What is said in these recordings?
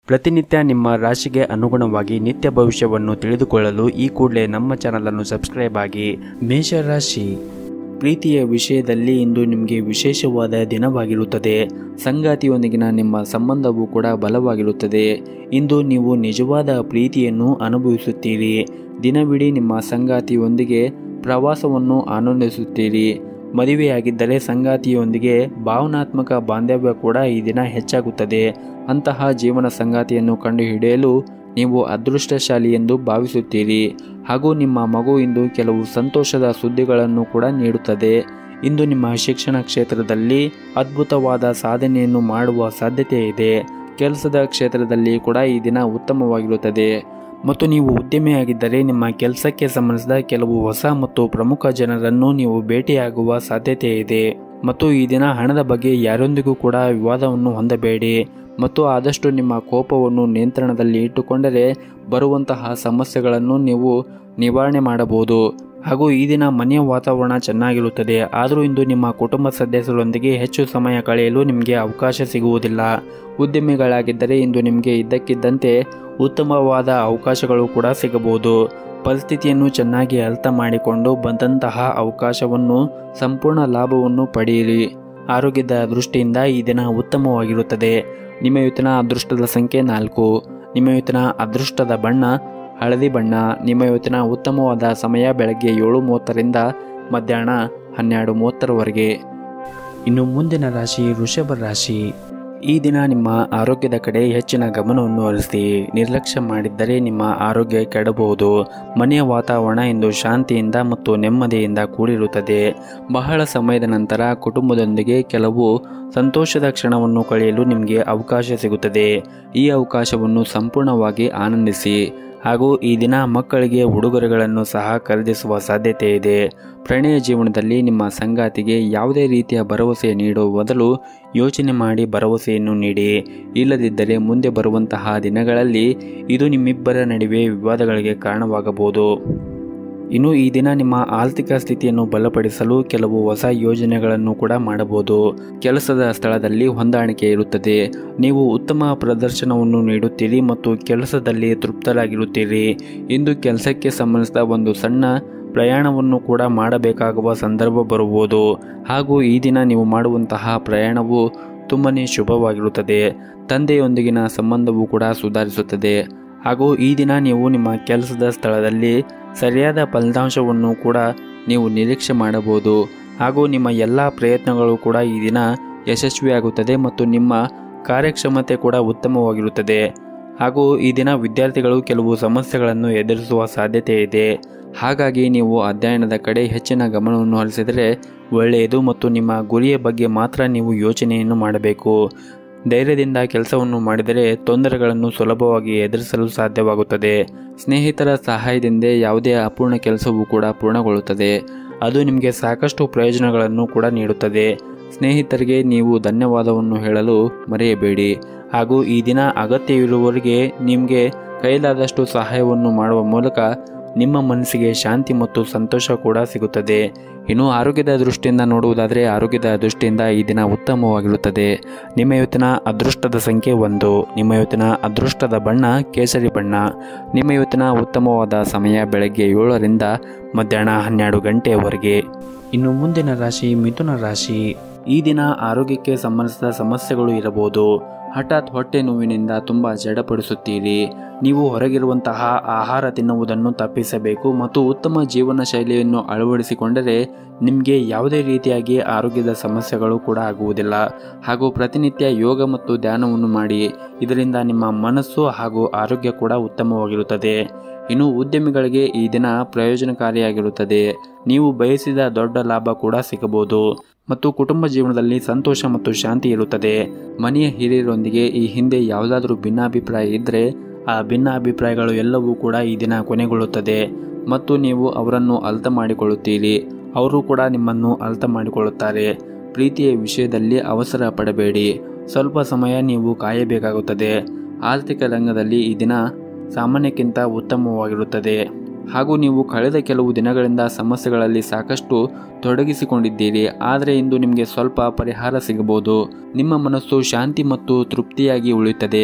ಪ್ರತಿನಿತ್ಯ ನಿಮ್ಮ ರಾಶಿಗೆ ಅನುಗುಣವಾಗಿ ನಿತ್ಯ ಭವಿಷ್ಯವನ್ನು ತಿಳಿದುಕೊಳ್ಳಲು ಈ ಕೂಡಲೇ ನಮ್ಮ ಚಾನಲನ್ನು ಸಬ್ಸ್ಕ್ರೈಬ್ ಆಗಿ ಮೇಷರಾಶಿ ಪ್ರೀತಿಯ ವಿಷಯದಲ್ಲಿ ಇಂದು ನಿಮಗೆ ವಿಶೇಷವಾದ ದಿನವಾಗಿರುತ್ತದೆ ಸಂಗಾತಿಯೊಂದಿಗಿನ ನಿಮ್ಮ ಸಂಬಂಧವು ಕೂಡ ಬಲವಾಗಿರುತ್ತದೆ ಇಂದು ನೀವು ನಿಜವಾದ ಪ್ರೀತಿಯನ್ನು ಅನುಭವಿಸುತ್ತೀರಿ ದಿನವಿಡೀ ನಿಮ್ಮ ಸಂಗಾತಿಯೊಂದಿಗೆ ಪ್ರವಾಸವನ್ನು ಆನಂದಿಸುತ್ತೀರಿ ಮದುವೆಯಾಗಿದ್ದರೆ ಸಂಗಾತಿಯೊಂದಿಗೆ ಭಾವನಾತ್ಮಕ ಬಾಂಧವ್ಯ ಕೂಡ ಈ ದಿನ ಹೆಚ್ಚಾಗುತ್ತದೆ ಅಂತಹ ಜೀವನ ಸಂಗಾತಿಯನ್ನು ಕಂಡುಹಿಡಿಯಲು ನೀವು ಅದೃಷ್ಟಶಾಲಿ ಎಂದು ಭಾವಿಸುತ್ತೀರಿ ಹಾಗೂ ನಿಮ್ಮ ಮಗು ಇಂದು ಕೆಲವು ಸಂತೋಷದ ಸುದ್ದಿಗಳನ್ನು ಕೂಡ ನೀಡುತ್ತದೆ ಇಂದು ನಿಮ್ಮ ಶಿಕ್ಷಣ ಕ್ಷೇತ್ರದಲ್ಲಿ ಅದ್ಭುತವಾದ ಸಾಧನೆಯನ್ನು ಮಾಡುವ ಸಾಧ್ಯತೆ ಇದೆ ಕೆಲಸದ ಕ್ಷೇತ್ರದಲ್ಲಿ ಕೂಡ ಈ ದಿನ ಉತ್ತಮವಾಗಿರುತ್ತದೆ ಮತ್ತು ನೀವು ಉದ್ಯಮಿಯಾಗಿದ್ದರೆ ನಿಮ್ಮ ಕೆಲಸಕ್ಕೆ ಸಂಬಂಧಿಸಿದ ಕೆಲವು ಹೊಸ ಮತ್ತು ಪ್ರಮುಖ ಜನರನ್ನು ನೀವು ಭೇಟಿಯಾಗುವ ಸಾಧ್ಯತೆ ಇದೆ ಮತ್ತು ಈ ದಿನ ಹಣದ ಬಗ್ಗೆ ಯಾರೊಂದಿಗೂ ಕೂಡ ವಿವಾದವನ್ನು ಹೊಂದಬೇಡಿ ಮತ್ತು ಆದಷ್ಟು ನಿಮ್ಮ ಕೋಪವನ್ನು ನಿಯಂತ್ರಣದಲ್ಲಿ ಇಟ್ಟುಕೊಂಡರೆ ಬರುವಂತಹ ಸಮಸ್ಯೆಗಳನ್ನು ನೀವು ನಿವಾರಣೆ ಮಾಡಬಹುದು ಹಾಗೂ ಈ ದಿನ ಮನೆಯ ವಾತಾವರಣ ಚೆನ್ನಾಗಿರುತ್ತದೆ ಆದರೂ ಇಂದು ನಿಮ್ಮ ಕುಟುಂಬ ಸದಸ್ಯರೊಂದಿಗೆ ಹೆಚ್ಚು ಸಮಯ ಕಳೆಯಲು ನಿಮಗೆ ಅವಕಾಶ ಸಿಗುವುದಿಲ್ಲ ಉದ್ಯಮಿಗಳಾಗಿದ್ದರೆ ಇಂದು ನಿಮಗೆ ಇದ್ದಕ್ಕಿದ್ದಂತೆ ಉತ್ತಮವಾದ ಅವಕಾಶಗಳು ಕೂಡ ಸಿಗಬಹುದು ಪರಿಸ್ಥಿತಿಯನ್ನು ಚೆನ್ನಾಗಿ ಅರ್ಥ ಮಾಡಿಕೊಂಡು ಬಂದಂತಹ ಅವಕಾಶವನ್ನು ಸಂಪೂರ್ಣ ಲಾಭವನ್ನು ಪಡೆಯಿರಿ ಆರೋಗ್ಯದ ದೃಷ್ಟಿಯಿಂದ ಈ ದಿನ ಉತ್ತಮವಾಗಿರುತ್ತದೆ ನಿಮ್ಮ ಇವತ್ತಿನ ಅದೃಷ್ಟದ ಸಂಖ್ಯೆ ನಾಲ್ಕು ನಿಮ್ಮ ಇವತ್ತಿನ ಅದೃಷ್ಟದ ಬಣ್ಣ ಹಳದಿ ಬಣ್ಣ ನಿಮ್ಮ ಇವತ್ತಿನ ಉತ್ತಮವಾದ ಸಮಯ ಬೆಳಗ್ಗೆ ಏಳು ಮೂವತ್ತರಿಂದ ಮಧ್ಯಾಹ್ನ ಹನ್ನೆರಡು ಮೂವತ್ತರವರೆಗೆ ಇನ್ನು ಮುಂದಿನ ರಾಶಿ ವೃಷಭ ರಾಶಿ ಈ ದಿನ ನಿಮ್ಮ ಆರೋಗ್ಯದ ಕಡೆ ಹೆಚ್ಚಿನ ಗಮನವನ್ನು ಹರಿಸಿ ನಿರ್ಲಕ್ಷ್ಯ ಮಾಡಿದ್ದರೆ ನಿಮ್ಮ ಆರೋಗ್ಯ ಕೆಡಬಹುದು ಮನೆಯ ವಾತಾವರಣ ಇಂದು ಶಾಂತಿಯಿಂದ ಮತ್ತು ನೆಮ್ಮದಿಯಿಂದ ಕೂಡಿರುತ್ತದೆ ಬಹಳ ಸಮಯದ ನಂತರ ಕುಟುಂಬದೊಂದಿಗೆ ಕೆಲವು ಸಂತೋಷದ ಕ್ಷಣವನ್ನು ಕಳೆಯಲು ನಿಮಗೆ ಅವಕಾಶ ಸಿಗುತ್ತದೆ ಈ ಅವಕಾಶವನ್ನು ಸಂಪೂರ್ಣವಾಗಿ ಆನಂದಿಸಿ ಹಾಗೂ ಈ ದಿನ ಮಕ್ಕಳಿಗೆ ಉಡುಗೊರೆಗಳನ್ನು ಸಹ ಖರೀದಿಸುವ ಸಾಧ್ಯತೆ ಇದೆ ಪ್ರಣಯ ಜೀವನದಲ್ಲಿ ನಿಮ್ಮ ಸಂಗಾತಿಗೆ ಯಾವುದೇ ರೀತಿಯ ಭರವಸೆ ನೀಡುವ ಬದಲು ಯೋಚನೆ ಮಾಡಿ ಭರವಸೆಯನ್ನು ನೀಡಿ ಇಲ್ಲದಿದ್ದರೆ ಮುಂದೆ ಬರುವಂತಹ ದಿನಗಳಲ್ಲಿ ಇದು ನಿಮ್ಮಿಬ್ಬರ ನಡುವೆ ವಿವಾದಗಳಿಗೆ ಕಾರಣವಾಗಬಹುದು ಇನ್ನು ಈ ದಿನ ನಿಮ್ಮ ಆರ್ಥಿಕ ಸ್ಥಿತಿಯನ್ನು ಬಲಪಡಿಸಲು ಕೆಲವು ಹೊಸ ಯೋಜನೆಗಳನ್ನು ಕೂಡ ಮಾಡಬಹುದು ಕೆಲಸದ ಸ್ಥಳದಲ್ಲಿ ಹೊಂದಾಣಿಕೆ ಇರುತ್ತದೆ ನೀವು ಉತ್ತಮ ಪ್ರದರ್ಶನವನ್ನು ನೀಡುತ್ತೀರಿ ಮತ್ತು ಕೆಲಸದಲ್ಲಿ ತೃಪ್ತರಾಗಿರುತ್ತೀರಿ ಇಂದು ಕೆಲಸಕ್ಕೆ ಸಂಬಂಧಿಸಿದ ಒಂದು ಸಣ್ಣ ಪ್ರಯಾಣವನ್ನು ಕೂಡ ಮಾಡಬೇಕಾಗುವ ಸಂದರ್ಭ ಬರುವುದು ಹಾಗೂ ಈ ದಿನ ನೀವು ಮಾಡುವಂತಹ ಪ್ರಯಾಣವು ತುಂಬನೇ ಶುಭವಾಗಿರುತ್ತದೆ ತಂದೆಯೊಂದಿಗಿನ ಸಂಬಂಧವು ಕೂಡ ಸುಧಾರಿಸುತ್ತದೆ ಹಾಗೂ ಈ ದಿನ ನೀವು ನಿಮ್ಮ ಕೆಲಸದ ಸ್ಥಳದಲ್ಲಿ ಸರಿಯಾದ ಫಲಿತಾಂಶವನ್ನು ಕೂಡ ನೀವು ನಿರೀಕ್ಷೆ ಮಾಡಬಹುದು ಹಾಗೂ ನಿಮ್ಮ ಎಲ್ಲ ಪ್ರಯತ್ನಗಳು ಕೂಡ ಈ ದಿನ ಯಶಸ್ವಿಯಾಗುತ್ತದೆ ಮತ್ತು ನಿಮ್ಮ ಕಾರ್ಯಕ್ಷಮತೆ ಕೂಡ ಉತ್ತಮವಾಗಿರುತ್ತದೆ ಹಾಗೂ ಈ ದಿನ ವಿದ್ಯಾರ್ಥಿಗಳು ಕೆಲವು ಸಮಸ್ಯೆಗಳನ್ನು ಎದುರಿಸುವ ಸಾಧ್ಯತೆ ಇದೆ ಹಾಗಾಗಿ ನೀವು ಅಧ್ಯಯನದ ಕಡೆ ಹೆಚ್ಚಿನ ಗಮನವನ್ನು ಹರಿಸಿದರೆ ಒಳ್ಳೆಯದು ಮತ್ತು ನಿಮ್ಮ ಗುರಿಯ ಬಗ್ಗೆ ಮಾತ್ರ ನೀವು ಯೋಚನೆಯನ್ನು ಮಾಡಬೇಕು ಧೈರ್ಯದಿಂದ ಕೆಲಸವನ್ನು ಮಾಡಿದರೆ ತೊಂದರೆಗಳನ್ನು ಸುಲಭವಾಗಿ ಎದುರಿಸಲು ಸಾಧ್ಯವಾಗುತ್ತದೆ ಸ್ನೇಹಿತರ ಸಹಾಯದಿಂದ ಯಾವುದೇ ಅಪೂರ್ಣ ಕೆಲಸವೂ ಕೂಡ ಪೂರ್ಣಗೊಳ್ಳುತ್ತದೆ ಅದು ನಿಮಗೆ ಸಾಕಷ್ಟು ಪ್ರಯೋಜನಗಳನ್ನು ಕೂಡ ನೀಡುತ್ತದೆ ಸ್ನೇಹಿತರಿಗೆ ನೀವು ಧನ್ಯವಾದವನ್ನು ಹೇಳಲು ಮರೆಯಬೇಡಿ ಹಾಗೂ ಈ ದಿನ ಅಗತ್ಯವಿರುವವರಿಗೆ ನಿಮಗೆ ಕೈಲಾದಷ್ಟು ಸಹಾಯವನ್ನು ಮಾಡುವ ಮೂಲಕ ನಿಮ್ಮ ಮನಸ್ಸಿಗೆ ಶಾಂತಿ ಮತ್ತು ಸಂತೋಷ ಕೂಡ ಸಿಗುತ್ತದೆ ಇನ್ನು ಆರೋಗ್ಯದ ದೃಷ್ಟಿಯಿಂದ ನೋಡುವುದಾದರೆ ಆರೋಗ್ಯದ ದೃಷ್ಟಿಯಿಂದ ಈ ದಿನ ಉತ್ತಮವಾಗಿರುತ್ತದೆ ನಿಮ್ಮ ಇವತ್ತಿನ ಅದೃಷ್ಟದ ಸಂಖ್ಯೆ ಒಂದು ನಿಮ್ಮ ಇವತ್ತಿನ ಅದೃಷ್ಟದ ಬಣ್ಣ ಕೇಸರಿ ಬಣ್ಣ ನಿಮ್ಮ ಇವತ್ತಿನ ಉತ್ತಮವಾದ ಸಮಯ ಬೆಳಗ್ಗೆ ಏಳರಿಂದ ಮಧ್ಯಾಹ್ನ ಹನ್ನೆರಡು ಗಂಟೆಯವರೆಗೆ ಇನ್ನು ಮುಂದಿನ ರಾಶಿ ಮಿಥುನ ರಾಶಿ ಈ ದಿನ ಆರೋಗ್ಯಕ್ಕೆ ಸಂಬಂಧಿಸಿದ ಸಮಸ್ಯೆಗಳು ಇರಬಹುದು ಹಠಾತ್ ಹೊಟ್ಟೆ ನೋವಿನಿಂದ ತುಂಬ ಜಡಪಡಿಸುತ್ತೀರಿ ನೀವು ಹೊರಗಿರುವಂತಹ ಆಹಾರ ತಿನ್ನುವುದನ್ನು ತಪ್ಪಿಸಬೇಕು ಮತ್ತು ಉತ್ತಮ ಜೀವನ ಶೈಲಿಯನ್ನು ಅಳವಡಿಸಿಕೊಂಡರೆ ನಿಮಗೆ ಯಾವುದೇ ರೀತಿಯಾಗಿ ಆರೋಗ್ಯದ ಸಮಸ್ಯೆಗಳು ಕೂಡ ಆಗುವುದಿಲ್ಲ ಹಾಗೂ ಪ್ರತಿನಿತ್ಯ ಯೋಗ ಮತ್ತು ಧ್ಯಾನವನ್ನು ಮಾಡಿ ಇದರಿಂದ ನಿಮ್ಮ ಮನಸ್ಸು ಹಾಗೂ ಆರೋಗ್ಯ ಕೂಡ ಉತ್ತಮವಾಗಿರುತ್ತದೆ ಇನ್ನು ಉದ್ಯಮಿಗಳಿಗೆ ಈ ದಿನ ಪ್ರಯೋಜನಕಾರಿಯಾಗಿರುತ್ತದೆ ನೀವು ಬಯಸಿದ ದೊಡ್ಡ ಲಾಭ ಕೂಡ ಸಿಗಬಹುದು ಮತ್ತು ಕುಟುಂಬ ಜೀವನದಲ್ಲಿ ಸಂತೋಷ ಮತ್ತು ಶಾಂತಿ ಇರುತ್ತದೆ ಮನೆಯ ಹಿರಿಯರೊಂದಿಗೆ ಈ ಹಿಂದೆ ಯಾವುದಾದ್ರೂ ಭಿನ್ನಾಭಿಪ್ರಾಯ ಇದ್ದರೆ ಆ ಭಿನ್ನಾಭಿಪ್ರಾಯಗಳು ಎಲ್ಲವೂ ಕೂಡ ಈ ದಿನ ಕೊನೆಗೊಳ್ಳುತ್ತದೆ ಮತ್ತು ನೀವು ಅವರನ್ನು ಅರ್ಥ ಮಾಡಿಕೊಳ್ಳುತ್ತೀರಿ ಅವರು ಕೂಡ ನಿಮ್ಮನ್ನು ಅರ್ಥ ಮಾಡಿಕೊಳ್ಳುತ್ತಾರೆ ಪ್ರೀತಿಯ ವಿಷಯದಲ್ಲಿ ಅವಸರ ಪಡಬೇಡಿ ಸ್ವಲ್ಪ ಸಮಯ ನೀವು ಕಾಯಬೇಕಾಗುತ್ತದೆ ಆರ್ಥಿಕ ರಂಗದಲ್ಲಿ ಈ ದಿನ ಸಾಮಾನ್ಯಕ್ಕಿಂತ ಉತ್ತಮವಾಗಿರುತ್ತದೆ ಹಾಗೂ ನೀವು ಕಳೆದ ಕೆಲವು ದಿನಗಳಿಂದ ಸಮಸ್ಯೆಗಳಲ್ಲಿ ಸಾಕಷ್ಟು ತೊಡಗಿಸಿಕೊಂಡಿದ್ದೀರಿ ಆದರೆ ಇಂದು ನಿಮಗೆ ಸ್ವಲ್ಪ ಪರಿಹಾರ ಸಿಗಬಹುದು ನಿಮ್ಮ ಮನಸ್ಸು ಶಾಂತಿ ಮತ್ತು ತೃಪ್ತಿಯಾಗಿ ಉಳಿಯುತ್ತದೆ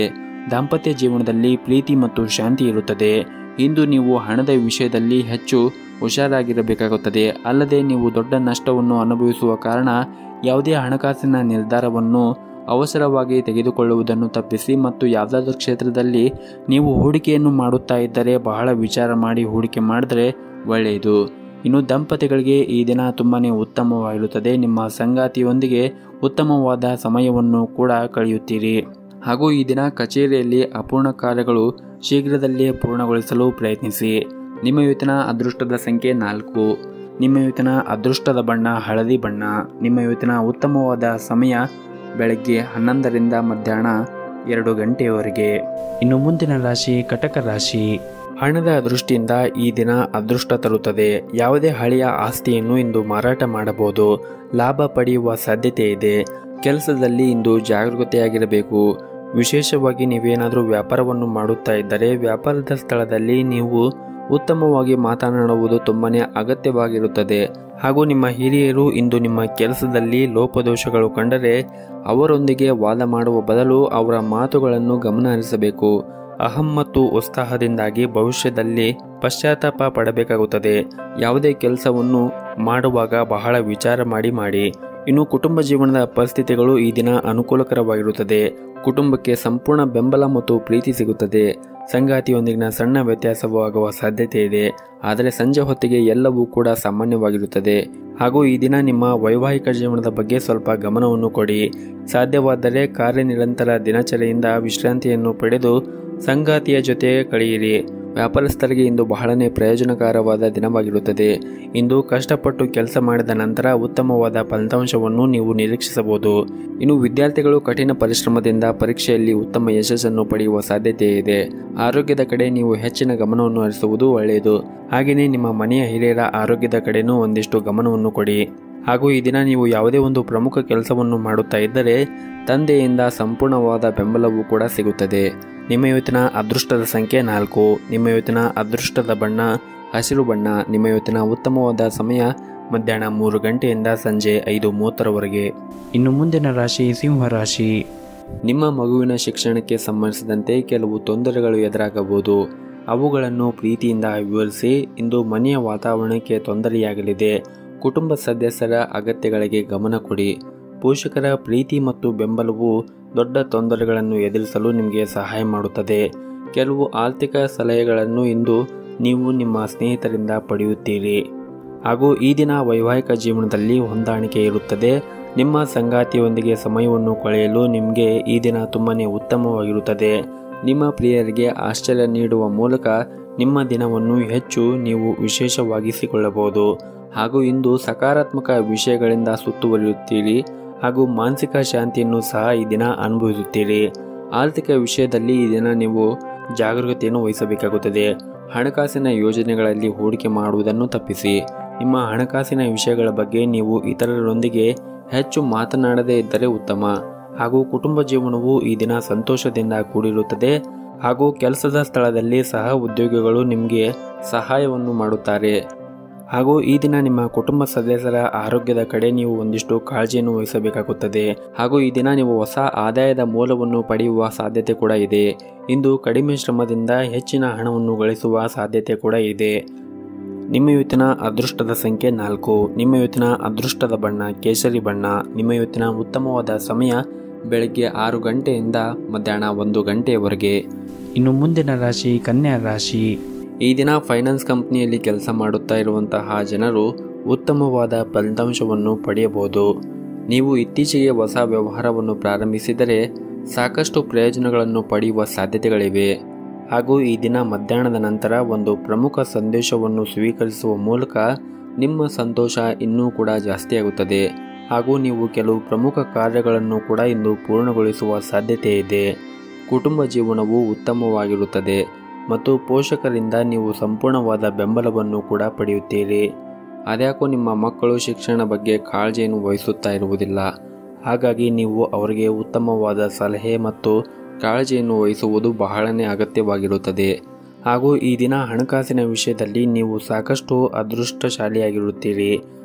ದಾಂಪತ್ಯ ಜೀವನದಲ್ಲಿ ಪ್ರೀತಿ ಮತ್ತು ಶಾಂತಿ ಇರುತ್ತದೆ ಇಂದು ನೀವು ಹಣದ ವಿಷಯದಲ್ಲಿ ಹೆಚ್ಚು ಹುಷಾರಾಗಿರಬೇಕಾಗುತ್ತದೆ ಅಲ್ಲದೆ ನೀವು ದೊಡ್ಡ ನಷ್ಟವನ್ನು ಅನುಭವಿಸುವ ಕಾರಣ ಯಾವುದೇ ಹಣಕಾಸಿನ ನಿರ್ಧಾರವನ್ನು ಅವಸರವಾಗಿ ತೆಗೆದುಕೊಳ್ಳುವುದನ್ನು ತಪ್ಪಿಸಿ ಮತ್ತು ಯಾವುದಾದ್ರೂ ಕ್ಷೇತ್ರದಲ್ಲಿ ನೀವು ಹೂಡಿಕೆಯನ್ನು ಮಾಡುತ್ತಾ ಇದ್ದರೆ ಬಹಳ ವಿಚಾರ ಮಾಡಿ ಹೂಡಿಕೆ ಮಾಡಿದರೆ ಒಳ್ಳೆಯದು ಇನ್ನು ದಂಪತಿಗಳಿಗೆ ಈ ದಿನ ತುಂಬಾ ಉತ್ತಮವಾಗಿರುತ್ತದೆ ನಿಮ್ಮ ಸಂಗಾತಿಯೊಂದಿಗೆ ಉತ್ತಮವಾದ ಸಮಯವನ್ನು ಕೂಡ ಕಳೆಯುತ್ತೀರಿ ಹಾಗೂ ಈ ದಿನ ಕಚೇರಿಯಲ್ಲಿ ಅಪೂರ್ಣ ಕಾರ್ಯಗಳು ಶೀಘ್ರದಲ್ಲೇ ಪೂರ್ಣಗೊಳಿಸಲು ಪ್ರಯತ್ನಿಸಿ ನಿಮ್ಮ ಇವತ್ತಿನ ಅದೃಷ್ಟದ ಸಂಖ್ಯೆ ನಾಲ್ಕು ನಿಮ್ಮ ಇವತ್ತಿನ ಅದೃಷ್ಟದ ಬಣ್ಣ ಹಳದಿ ಬಣ್ಣ ನಿಮ್ಮ ಇವತ್ತಿನ ಉತ್ತಮವಾದ ಸಮಯ ಬೆಳಗ್ಗೆ ಹನ್ನೊಂದರಿಂದ ಮಧ್ಯಾಹ್ನ ಎರಡು ಗಂಟೆಯವರೆಗೆ ಇನ್ನು ಮುಂದಿನ ರಾಶಿ ಕಟಕ ರಾಶಿ ಹಣದ ದೃಷ್ಟಿಯಿಂದ ಈ ದಿನ ಅದೃಷ್ಟ ತರುತ್ತದೆ ಯಾವುದೇ ಹಳೆಯ ಆಸ್ತಿಯನ್ನು ಇಂದು ಮಾರಾಟ ಮಾಡಬಹುದು ಲಾಭ ಪಡೆಯುವ ಸಾಧ್ಯತೆ ಇದೆ ಕೆಲಸದಲ್ಲಿ ಇಂದು ಜಾಗರೂಕತೆಯಾಗಿರಬೇಕು ವಿಶೇಷವಾಗಿ ನೀವೇನಾದರೂ ವ್ಯಾಪಾರವನ್ನು ಮಾಡುತ್ತಾ ಇದ್ದರೆ ವ್ಯಾಪಾರದ ಸ್ಥಳದಲ್ಲಿ ನೀವು ಉತ್ತಮವಾಗಿ ಮಾತನಾಡುವುದು ತುಂಬನೇ ಅಗತ್ಯವಾಗಿರುತ್ತದೆ ಹಾಗೂ ನಿಮ್ಮ ಹಿರಿಯರು ಇಂದು ನಿಮ್ಮ ಕೆಲಸದಲ್ಲಿ ಲೋಪದೋಷಗಳು ಕಂಡರೆ ಅವರೊಂದಿಗೆ ವಾದ ಮಾಡುವ ಬದಲು ಅವರ ಮಾತುಗಳನ್ನು ಗಮನ ಹರಿಸಬೇಕು ಅಹಂ ಮತ್ತು ಉತ್ಸಾಹದಿಂದಾಗಿ ಭವಿಷ್ಯದಲ್ಲಿ ಪಶ್ಚಾತ್ತಾಪ ಪಡಬೇಕಾಗುತ್ತದೆ ಯಾವುದೇ ಕೆಲಸವನ್ನು ಮಾಡುವಾಗ ಬಹಳ ವಿಚಾರ ಮಾಡಿ ಮಾಡಿ ಇನ್ನು ಕುಟುಂಬ ಜೀವನದ ಪರಿಸ್ಥಿತಿಗಳು ಈ ದಿನ ಅನುಕೂಲಕರವಾಗಿರುತ್ತದೆ ಕುಟುಂಬಕ್ಕೆ ಸಂಪೂರ್ಣ ಬೆಂಬಲ ಮತ್ತು ಪ್ರೀತಿ ಸಿಗುತ್ತದೆ ಸಂಗಾತಿಯೊಂದಿಗಿನ ಸಣ್ಣ ವ್ಯತ್ಯಾಸವೂ ಆಗುವ ಸಾಧ್ಯತೆ ಇದೆ ಆದರೆ ಸಂಜೆ ಹೊತ್ತಿಗೆ ಎಲ್ಲವೂ ಕೂಡ ಸಾಮಾನ್ಯವಾಗಿರುತ್ತದೆ ಹಾಗೂ ಈ ದಿನ ನಿಮ್ಮ ವೈವಾಹಿಕ ಜೀವನದ ಬಗ್ಗೆ ಸ್ವಲ್ಪ ಗಮನವನ್ನು ಕೊಡಿ ಸಾಧ್ಯವಾದರೆ ಕಾರ್ಯನಿರಂತರ ದಿನಚರಿಯಿಂದ ವಿಶ್ರಾಂತಿಯನ್ನು ಪಡೆದು ಸಂಗಾತಿಯ ಜೊತೆ ಕಳೆಯಿರಿ ವ್ಯಾಪಾರಸ್ಥರಿಗೆ ಇಂದು ಬಹಳನೇ ಪ್ರಯೋಜನಕರವಾದ ದಿನವಾಗಿರುತ್ತದೆ ಇಂದು ಕಷ್ಟಪಟ್ಟು ಕೆಲಸ ಮಾಡಿದ ನಂತರ ಉತ್ತಮವಾದ ಫಲಿತಾಂಶವನ್ನು ನೀವು ನಿರೀಕ್ಷಿಸಬಹುದು ಇನ್ನು ವಿದ್ಯಾರ್ಥಿಗಳು ಕಠಿಣ ಪರಿಶ್ರಮದಿಂದ ಪರೀಕ್ಷೆಯಲ್ಲಿ ಉತ್ತಮ ಯಶಸ್ಸನ್ನು ಪಡೆಯುವ ಸಾಧ್ಯತೆ ಇದೆ ಆರೋಗ್ಯದ ಕಡೆ ನೀವು ಹೆಚ್ಚಿನ ಗಮನವನ್ನು ಹರಿಸುವುದು ಒಳ್ಳೆಯದು ಹಾಗೆಯೇ ನಿಮ್ಮ ಮನೆಯ ಹಿರಿಯರ ಆರೋಗ್ಯದ ಕಡೆನೂ ಒಂದಿಷ್ಟು ಗಮನವನ್ನು ಕೊಡಿ ಹಾಗೂ ಈ ದಿನ ನೀವು ಯಾವುದೇ ಒಂದು ಪ್ರಮುಖ ಕೆಲಸವನ್ನು ಮಾಡುತ್ತಾ ಇದ್ದರೆ ತಂದೆಯಿಂದ ಸಂಪೂರ್ಣವಾದ ಬೆಂಬಲವೂ ಕೂಡ ಸಿಗುತ್ತದೆ ನಿಮ್ಮ ಇವತ್ತಿನ ಅದೃಷ್ಟದ ಸಂಖ್ಯೆ ನಾಲ್ಕು ನಿಮ್ಮ ಇವತ್ತಿನ ಅದೃಷ್ಟದ ಬಣ್ಣ ಹಸಿರು ಬಣ್ಣ ನಿಮ್ಮ ಇವತ್ತಿನ ಉತ್ತಮವಾದ ಸಮಯ ಮಧ್ಯಾಹ್ನ ಮೂರು ಗಂಟೆಯಿಂದ ಸಂಜೆ ಐದು ಮೂವತ್ತರವರೆಗೆ ಇನ್ನು ಮುಂದಿನ ರಾಶಿ ಸಿಂಹ ರಾಶಿ ನಿಮ್ಮ ಮಗುವಿನ ಶಿಕ್ಷಣಕ್ಕೆ ಸಂಬಂಧಿಸಿದಂತೆ ಕೆಲವು ತೊಂದರೆಗಳು ಎದುರಾಗಬಹುದು ಅವುಗಳನ್ನು ಪ್ರೀತಿಯಿಂದ ವಿವರಿಸಿ ಇಂದು ಮನೆಯ ವಾತಾವರಣಕ್ಕೆ ತೊಂದರೆಯಾಗಲಿದೆ ಕುಟುಂಬ ಸದಸ್ಯರ ಅಗತ್ಯಗಳಿಗೆ ಗಮನ ಕೊಡಿ ಪೋಷಕರ ಪ್ರೀತಿ ಮತ್ತು ಬೆಂಬಲವು ದೊಡ್ಡ ತೊಂದರೆಗಳನ್ನು ಎದುರಿಸಲು ನಿಮಗೆ ಸಹಾಯ ಮಾಡುತ್ತದೆ ಕೆಲವು ಆರ್ಥಿಕ ಸಲಹೆಗಳನ್ನು ಇಂದು ನೀವು ನಿಮ್ಮ ಸ್ನೇಹಿತರಿಂದ ಪಡೆಯುತ್ತೀರಿ ಹಾಗೂ ಈ ದಿನ ವೈವಾಹಿಕ ಜೀವನದಲ್ಲಿ ಹೊಂದಾಣಿಕೆ ಇರುತ್ತದೆ ನಿಮ್ಮ ಸಂಗಾತಿಯೊಂದಿಗೆ ಸಮಯವನ್ನು ಕಳೆಯಲು ನಿಮಗೆ ಈ ದಿನ ತುಂಬನೇ ಉತ್ತಮವಾಗಿರುತ್ತದೆ ನಿಮ್ಮ ಪ್ರಿಯರಿಗೆ ಆಶ್ಚರ್ಯ ನೀಡುವ ಮೂಲಕ ನಿಮ್ಮ ದಿನವನ್ನು ಹೆಚ್ಚು ನೀವು ವಿಶೇಷವಾಗಿಸಿಕೊಳ್ಳಬಹುದು ಹಾಗೂ ಇಂದು ಸಕಾರಾತ್ಮಕ ವಿಷಯಗಳಿಂದ ಸುತ್ತುವರಿಯುತ್ತೀರಿ ಹಾಗೂ ಮಾನಸಿಕ ಶಾಂತಿಯನ್ನು ಸಹ ಈ ದಿನ ಅನುಭವಿಸುತ್ತೀರಿ ಆರ್ಥಿಕ ವಿಷಯದಲ್ಲಿ ಈ ದಿನ ನೀವು ಜಾಗರೂಕತೆಯನ್ನು ವಹಿಸಬೇಕಾಗುತ್ತದೆ ಹಣಕಾಸಿನ ಯೋಜನೆಗಳಲ್ಲಿ ಹೂಡಿಕೆ ಮಾಡುವುದನ್ನು ತಪ್ಪಿಸಿ ನಿಮ್ಮ ಹಣಕಾಸಿನ ವಿಷಯಗಳ ಬಗ್ಗೆ ನೀವು ಇತರರೊಂದಿಗೆ ಹೆಚ್ಚು ಮಾತನಾಡದೇ ಇದ್ದರೆ ಉತ್ತಮ ಹಾಗೂ ಕುಟುಂಬ ಜೀವನವು ಈ ದಿನ ಸಂತೋಷದಿಂದ ಕೂಡಿರುತ್ತದೆ ಹಾಗೂ ಕೆಲಸದ ಸ್ಥಳದಲ್ಲಿ ಸಹ ಉದ್ಯೋಗಿಗಳು ನಿಮಗೆ ಸಹಾಯವನ್ನು ಮಾಡುತ್ತಾರೆ ಹಾಗೂ ಈ ದಿನ ನಿಮ್ಮ ಕುಟುಂಬ ಸದಸ್ಯರ ಆರೋಗ್ಯದ ಕಡೆ ನೀವು ಒಂದಿಷ್ಟು ಕಾಳಜಿಯನ್ನು ವಹಿಸಬೇಕಾಗುತ್ತದೆ ಹಾಗೂ ಈ ದಿನ ನೀವು ಹೊಸ ಆದಾಯದ ಮೂಲವನ್ನು ಪಡೆಯುವ ಸಾಧ್ಯತೆ ಕೂಡ ಇದೆ ಇಂದು ಕಡಿಮೆ ಶ್ರಮದಿಂದ ಹೆಚ್ಚಿನ ಹಣವನ್ನು ಗಳಿಸುವ ಸಾಧ್ಯತೆ ಕೂಡ ಇದೆ ನಿಮ್ಮ ಇವತ್ತಿನ ಅದೃಷ್ಟದ ಸಂಖ್ಯೆ ನಾಲ್ಕು ನಿಮ್ಮ ಇವತ್ತಿನ ಅದೃಷ್ಟದ ಬಣ್ಣ ಕೇಸರಿ ಬಣ್ಣ ನಿಮ್ಮ ಇವತ್ತಿನ ಉತ್ತಮವಾದ ಸಮಯ ಬೆಳಗ್ಗೆ ಆರು ಗಂಟೆಯಿಂದ ಮಧ್ಯಾಹ್ನ ಒಂದು ಗಂಟೆಯವರೆಗೆ ಇನ್ನು ಮುಂದಿನ ರಾಶಿ ಕನ್ಯಾ ರಾಶಿ ಈ ದಿನ ಫೈನಾನ್ಸ್ ಕಂಪ್ನಿಯಲ್ಲಿ ಕೆಲಸ ಮಾಡುತ್ತಾ ಇರುವಂತಹ ಜನರು ಉತ್ತಮವಾದ ಫಲಿತಾಂಶವನ್ನು ಪಡೆಯಬಹುದು ನೀವು ಇತ್ತೀಚೆಗೆ ಹೊಸ ವ್ಯವಹಾರವನ್ನು ಪ್ರಾರಂಭಿಸಿದರೆ ಸಾಕಷ್ಟು ಪ್ರಯೋಜನಗಳನ್ನು ಪಡೆಯುವ ಸಾಧ್ಯತೆಗಳಿವೆ ಹಾಗೂ ಈ ದಿನ ಮಧ್ಯಾಹ್ನದ ನಂತರ ಒಂದು ಪ್ರಮುಖ ಸಂದೇಶವನ್ನು ಸ್ವೀಕರಿಸುವ ಮೂಲಕ ನಿಮ್ಮ ಸಂತೋಷ ಇನ್ನೂ ಕೂಡ ಜಾಸ್ತಿಯಾಗುತ್ತದೆ ಹಾಗೂ ನೀವು ಕೆಲವು ಪ್ರಮುಖ ಕಾರ್ಯಗಳನ್ನು ಕೂಡ ಇಂದು ಪೂರ್ಣಗೊಳಿಸುವ ಸಾಧ್ಯತೆ ಇದೆ ಕುಟುಂಬ ಜೀವನವು ಉತ್ತಮವಾಗಿರುತ್ತದೆ ಮತ್ತು ಪೋಷಕರಿಂದ ನೀವು ಸಂಪೂರ್ಣವಾದ ಬೆಂಬಲವನ್ನು ಕೂಡ ಪಡೆಯುತ್ತೀರಿ ಅದ್ಯಾಕೋ ನಿಮ್ಮ ಮಕ್ಕಳು ಶಿಕ್ಷಣ ಬಗ್ಗೆ ಕಾಳಜಿಯನ್ನು ವಹಿಸುತ್ತಾ ಇರುವುದಿಲ್ಲ ಹಾಗಾಗಿ ನೀವು ಅವರಿಗೆ ಉತ್ತಮವಾದ ಸಲಹೆ ಮತ್ತು ಕಾಳಜಿಯನ್ನು ವಹಿಸುವುದು ಬಹಳನೇ ಅಗತ್ಯವಾಗಿರುತ್ತದೆ ಹಾಗೂ ಈ ದಿನ ಹಣಕಾಸಿನ ವಿಷಯದಲ್ಲಿ ನೀವು ಸಾಕಷ್ಟು ಅದೃಷ್ಟಶಾಲಿಯಾಗಿರುತ್ತೀರಿ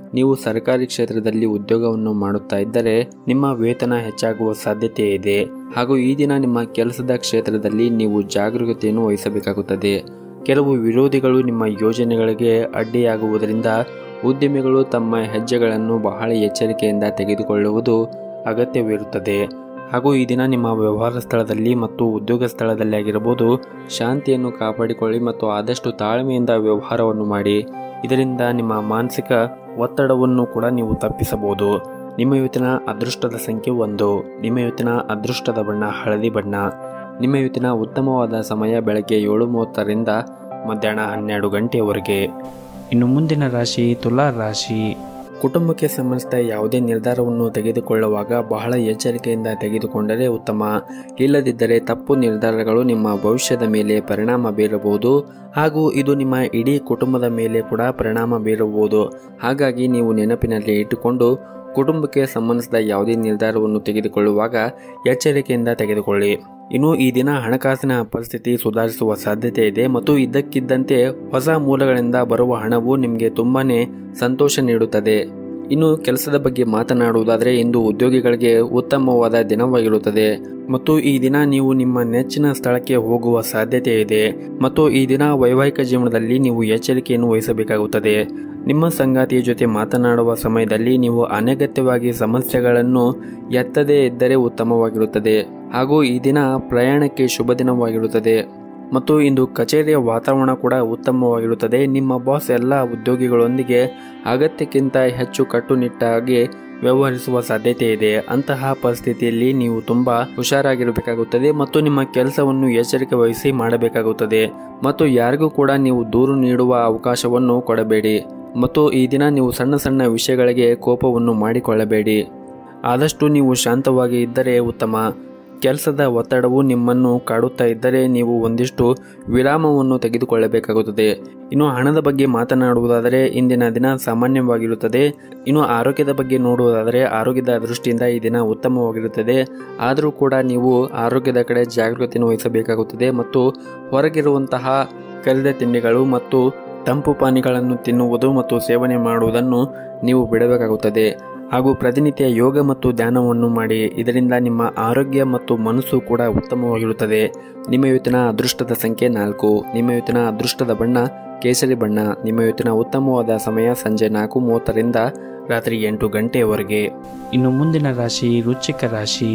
ನೀವು ಸರ್ಕಾರಿ ಕ್ಷೇತ್ರದಲ್ಲಿ ಉದ್ಯೋಗವನ್ನು ಮಾಡುತ್ತಾ ಇದ್ದರೆ ನಿಮ್ಮ ವೇತನ ಹೆಚ್ಚಾಗುವ ಸಾಧ್ಯತೆ ಇದೆ ಹಾಗೂ ಈ ದಿನ ನಿಮ್ಮ ಕೆಲಸದ ಕ್ಷೇತ್ರದಲ್ಲಿ ನೀವು ಜಾಗರೂಕತೆಯನ್ನು ವಹಿಸಬೇಕಾಗುತ್ತದೆ ಕೆಲವು ವಿರೋಧಿಗಳು ನಿಮ್ಮ ಯೋಜನೆಗಳಿಗೆ ಅಡ್ಡಿಯಾಗುವುದರಿಂದ ಉದ್ಯಮಿಗಳು ತಮ್ಮ ಹೆಜ್ಜೆಗಳನ್ನು ಬಹಳ ಎಚ್ಚರಿಕೆಯಿಂದ ತೆಗೆದುಕೊಳ್ಳುವುದು ಅಗತ್ಯವಿರುತ್ತದೆ ಹಾಗೂ ಈ ದಿನ ನಿಮ್ಮ ವ್ಯವಹಾರ ಸ್ಥಳದಲ್ಲಿ ಮತ್ತು ಉದ್ಯೋಗ ಸ್ಥಳದಲ್ಲಿ ಆಗಿರಬಹುದು ಶಾಂತಿಯನ್ನು ಕಾಪಾಡಿಕೊಳ್ಳಿ ಮತ್ತು ಆದಷ್ಟು ತಾಳ್ಮೆಯಿಂದ ವ್ಯವಹಾರವನ್ನು ಮಾಡಿ ಇದರಿಂದ ನಿಮ್ಮ ಮಾನಸಿಕ ಒತ್ತಡವನ್ನು ಕೂಡ ನೀವು ತಪ್ಪಿಸಬಹುದು ನಿಮ್ಮ ಇವತ್ತಿನ ಅದೃಷ್ಟದ ಸಂಖ್ಯೆ ಒಂದು ನಿಮ್ಮ ಇವತ್ತಿನ ಅದೃಷ್ಟದ ಬಣ್ಣ ಹಳದಿ ಬಣ್ಣ ನಿಮ್ಮ ಇವತ್ತಿನ ಉತ್ತಮವಾದ ಸಮಯ ಬೆಳಗ್ಗೆ ಏಳು ಮೂವತ್ತರಿಂದ ಮಧ್ಯಾಹ್ನ ಹನ್ನೆರಡು ಗಂಟೆಯವರೆಗೆ ಇನ್ನು ಮುಂದಿನ ರಾಶಿ ತುಲಾ ರಾಶಿ ಕುಟುಂಬಕ್ಕೆ ಸಂಬಂಧಿಸಿದ ಯಾವುದೇ ನಿರ್ಧಾರವನ್ನು ತೆಗೆದುಕೊಳ್ಳುವಾಗ ಬಹಳ ಎಚ್ಚರಿಕೆಯಿಂದ ತೆಗೆದುಕೊಂಡರೆ ಉತ್ತಮ ಇಲ್ಲದಿದ್ದರೆ ತಪ್ಪು ನಿರ್ಧಾರಗಳು ನಿಮ್ಮ ಭವಿಷ್ಯದ ಮೇಲೆ ಪರಿಣಾಮ ಬೀರಬಹುದು ಹಾಗೂ ಇದು ನಿಮ್ಮ ಇಡೀ ಕುಟುಂಬದ ಮೇಲೆ ಕೂಡ ಪರಿಣಾಮ ಬೀರಬಹುದು ಹಾಗಾಗಿ ನೀವು ನೆನಪಿನಲ್ಲಿ ಇಟ್ಟುಕೊಂಡು ಕುಟುಂಬಕ್ಕೆ ಸಂಬಂಧಿಸಿದ ಯಾವುದೇ ನಿರ್ಧಾರವನ್ನು ತೆಗೆದುಕೊಳ್ಳುವಾಗ ಎಚ್ಚರಿಕೆಯಿಂದ ತೆಗೆದುಕೊಳ್ಳಿ ಇನ್ನು ಈ ದಿನ ಹಣಕಾಸಿನ ಪರಿಸ್ಥಿತಿ ಸುಧಾರಿಸುವ ಸಾಧ್ಯತೆ ಇದೆ ಮತ್ತು ಇದ್ದಕ್ಕಿದ್ದಂತೆ ಹೊಸ ಮೂಲಗಳಿಂದ ಬರುವ ಹಣವು ನಿಮಗೆ ತುಂಬಾನೇ ಸಂತೋಷ ನೀಡುತ್ತದೆ ಇನ್ನು ಕೆಲಸದ ಬಗ್ಗೆ ಮಾತನಾಡುವುದಾದರೆ ಇಂದು ಉದ್ಯೋಗಿಗಳಿಗೆ ಉತ್ತಮವಾದ ದಿನವಾಗಿರುತ್ತದೆ ಮತ್ತು ಈ ದಿನ ನೀವು ನಿಮ್ಮ ನೆಚ್ಚಿನ ಸ್ಥಳಕ್ಕೆ ಹೋಗುವ ಸಾಧ್ಯತೆ ಇದೆ ಮತ್ತು ಈ ದಿನ ವೈವಾಹಿಕ ಜೀವನದಲ್ಲಿ ನೀವು ಎಚ್ಚರಿಕೆಯನ್ನು ವಹಿಸಬೇಕಾಗುತ್ತದೆ ನಿಮ್ಮ ಸಂಗಾತಿಯ ಜೊತೆ ಮಾತನಾಡುವ ಸಮಯದಲ್ಲಿ ನೀವು ಅನಗತ್ಯವಾಗಿ ಸಮಸ್ಯೆಗಳನ್ನು ಎತ್ತದೇ ಇದ್ದರೆ ಉತ್ತಮವಾಗಿರುತ್ತದೆ ಹಾಗೂ ಈ ದಿನ ಪ್ರಯಾಣಕ್ಕೆ ಶುಭ ದಿನವಾಗಿರುತ್ತದೆ ಮತ್ತು ಇಂದು ಕಚೇರಿಯ ವಾತಾವರಣ ಕೂಡ ಉತ್ತಮವಾಗಿರುತ್ತದೆ ನಿಮ್ಮ ಬಾಸ್ ಎಲ್ಲ ಉದ್ಯೋಗಿಗಳೊಂದಿಗೆ ಅಗತ್ಯಕ್ಕಿಂತ ಹೆಚ್ಚು ಕಟ್ಟುನಿಟ್ಟಾಗಿ ವ್ಯವಹರಿಸುವ ಸಾಧ್ಯತೆ ಇದೆ ಅಂತಹ ಪರಿಸ್ಥಿತಿಯಲ್ಲಿ ನೀವು ತುಂಬಾ ಹುಷಾರಾಗಿರಬೇಕಾಗುತ್ತದೆ ಮತ್ತು ನಿಮ್ಮ ಕೆಲಸವನ್ನು ಎಚ್ಚರಿಕೆ ವಹಿಸಿ ಮಾಡಬೇಕಾಗುತ್ತದೆ ಮತ್ತು ಯಾರಿಗೂ ಕೂಡ ನೀವು ದೂರು ನೀಡುವ ಅವಕಾಶವನ್ನು ಕೊಡಬೇಡಿ ಮತ್ತು ಈ ದಿನ ನೀವು ಸಣ್ಣ ಸಣ್ಣ ವಿಷಯಗಳಿಗೆ ಕೋಪವನ್ನು ಮಾಡಿಕೊಳ್ಳಬೇಡಿ ಆದಷ್ಟು ನೀವು ಶಾಂತವಾಗಿ ಇದ್ದರೆ ಉತ್ತಮ ಕೆಲಸದ ಒತ್ತಡವು ನಿಮ್ಮನ್ನು ಕಾಡುತ್ತಾ ಇದ್ದರೆ ನೀವು ಒಂದಿಷ್ಟು ವಿರಾಮವನ್ನು ತೆಗೆದುಕೊಳ್ಳಬೇಕಾಗುತ್ತದೆ ಇನ್ನು ಹಣದ ಬಗ್ಗೆ ಮಾತನಾಡುವುದಾದರೆ ಇಂದಿನ ದಿನ ಸಾಮಾನ್ಯವಾಗಿರುತ್ತದೆ ಇನ್ನು ಆರೋಗ್ಯದ ಬಗ್ಗೆ ನೋಡುವುದಾದರೆ ಆರೋಗ್ಯದ ದೃಷ್ಟಿಯಿಂದ ಈ ದಿನ ಉತ್ತಮವಾಗಿರುತ್ತದೆ ಆದರೂ ಕೂಡ ನೀವು ಆರೋಗ್ಯದ ಕಡೆ ಜಾಗೃತಿಯನ್ನು ವಹಿಸಬೇಕಾಗುತ್ತದೆ ಮತ್ತು ಹೊರಗಿರುವಂತಹ ಕರಿದ ತಿಂಡಿಗಳು ಮತ್ತು ತಂಪು ಪಾನೀಯಗಳನ್ನು ತಿನ್ನುವುದು ಮತ್ತು ಸೇವನೆ ಮಾಡುವುದನ್ನು ನೀವು ಬಿಡಬೇಕಾಗುತ್ತದೆ ಹಾಗೂ ಪ್ರತಿನಿತ್ಯ ಯೋಗ ಮತ್ತು ಧ್ಯಾನವನ್ನು ಮಾಡಿ ಇದರಿಂದ ನಿಮ್ಮ ಆರೋಗ್ಯ ಮತ್ತು ಮನಸ್ಸು ಕೂಡ ಉತ್ತಮವಾಗಿರುತ್ತದೆ ನಿಮ್ಮ ಇವತ್ತಿನ ಅದೃಷ್ಟದ ಸಂಖ್ಯೆ ನಾಲ್ಕು ನಿಮ್ಮ ಇವತ್ತಿನ ಅದೃಷ್ಟದ ಬಣ್ಣ ಕೇಸರಿ ಬಣ್ಣ ನಿಮ್ಮ ಇವತ್ತಿನ ಉತ್ತಮವಾದ ಸಮಯ ಸಂಜೆ ನಾಲ್ಕು ಮೂವತ್ತರಿಂದ ರಾತ್ರಿ ಎಂಟು ಗಂಟೆಯವರೆಗೆ ಇನ್ನು ಮುಂದಿನ ರಾಶಿ ರುಚಿಕ ರಾಶಿ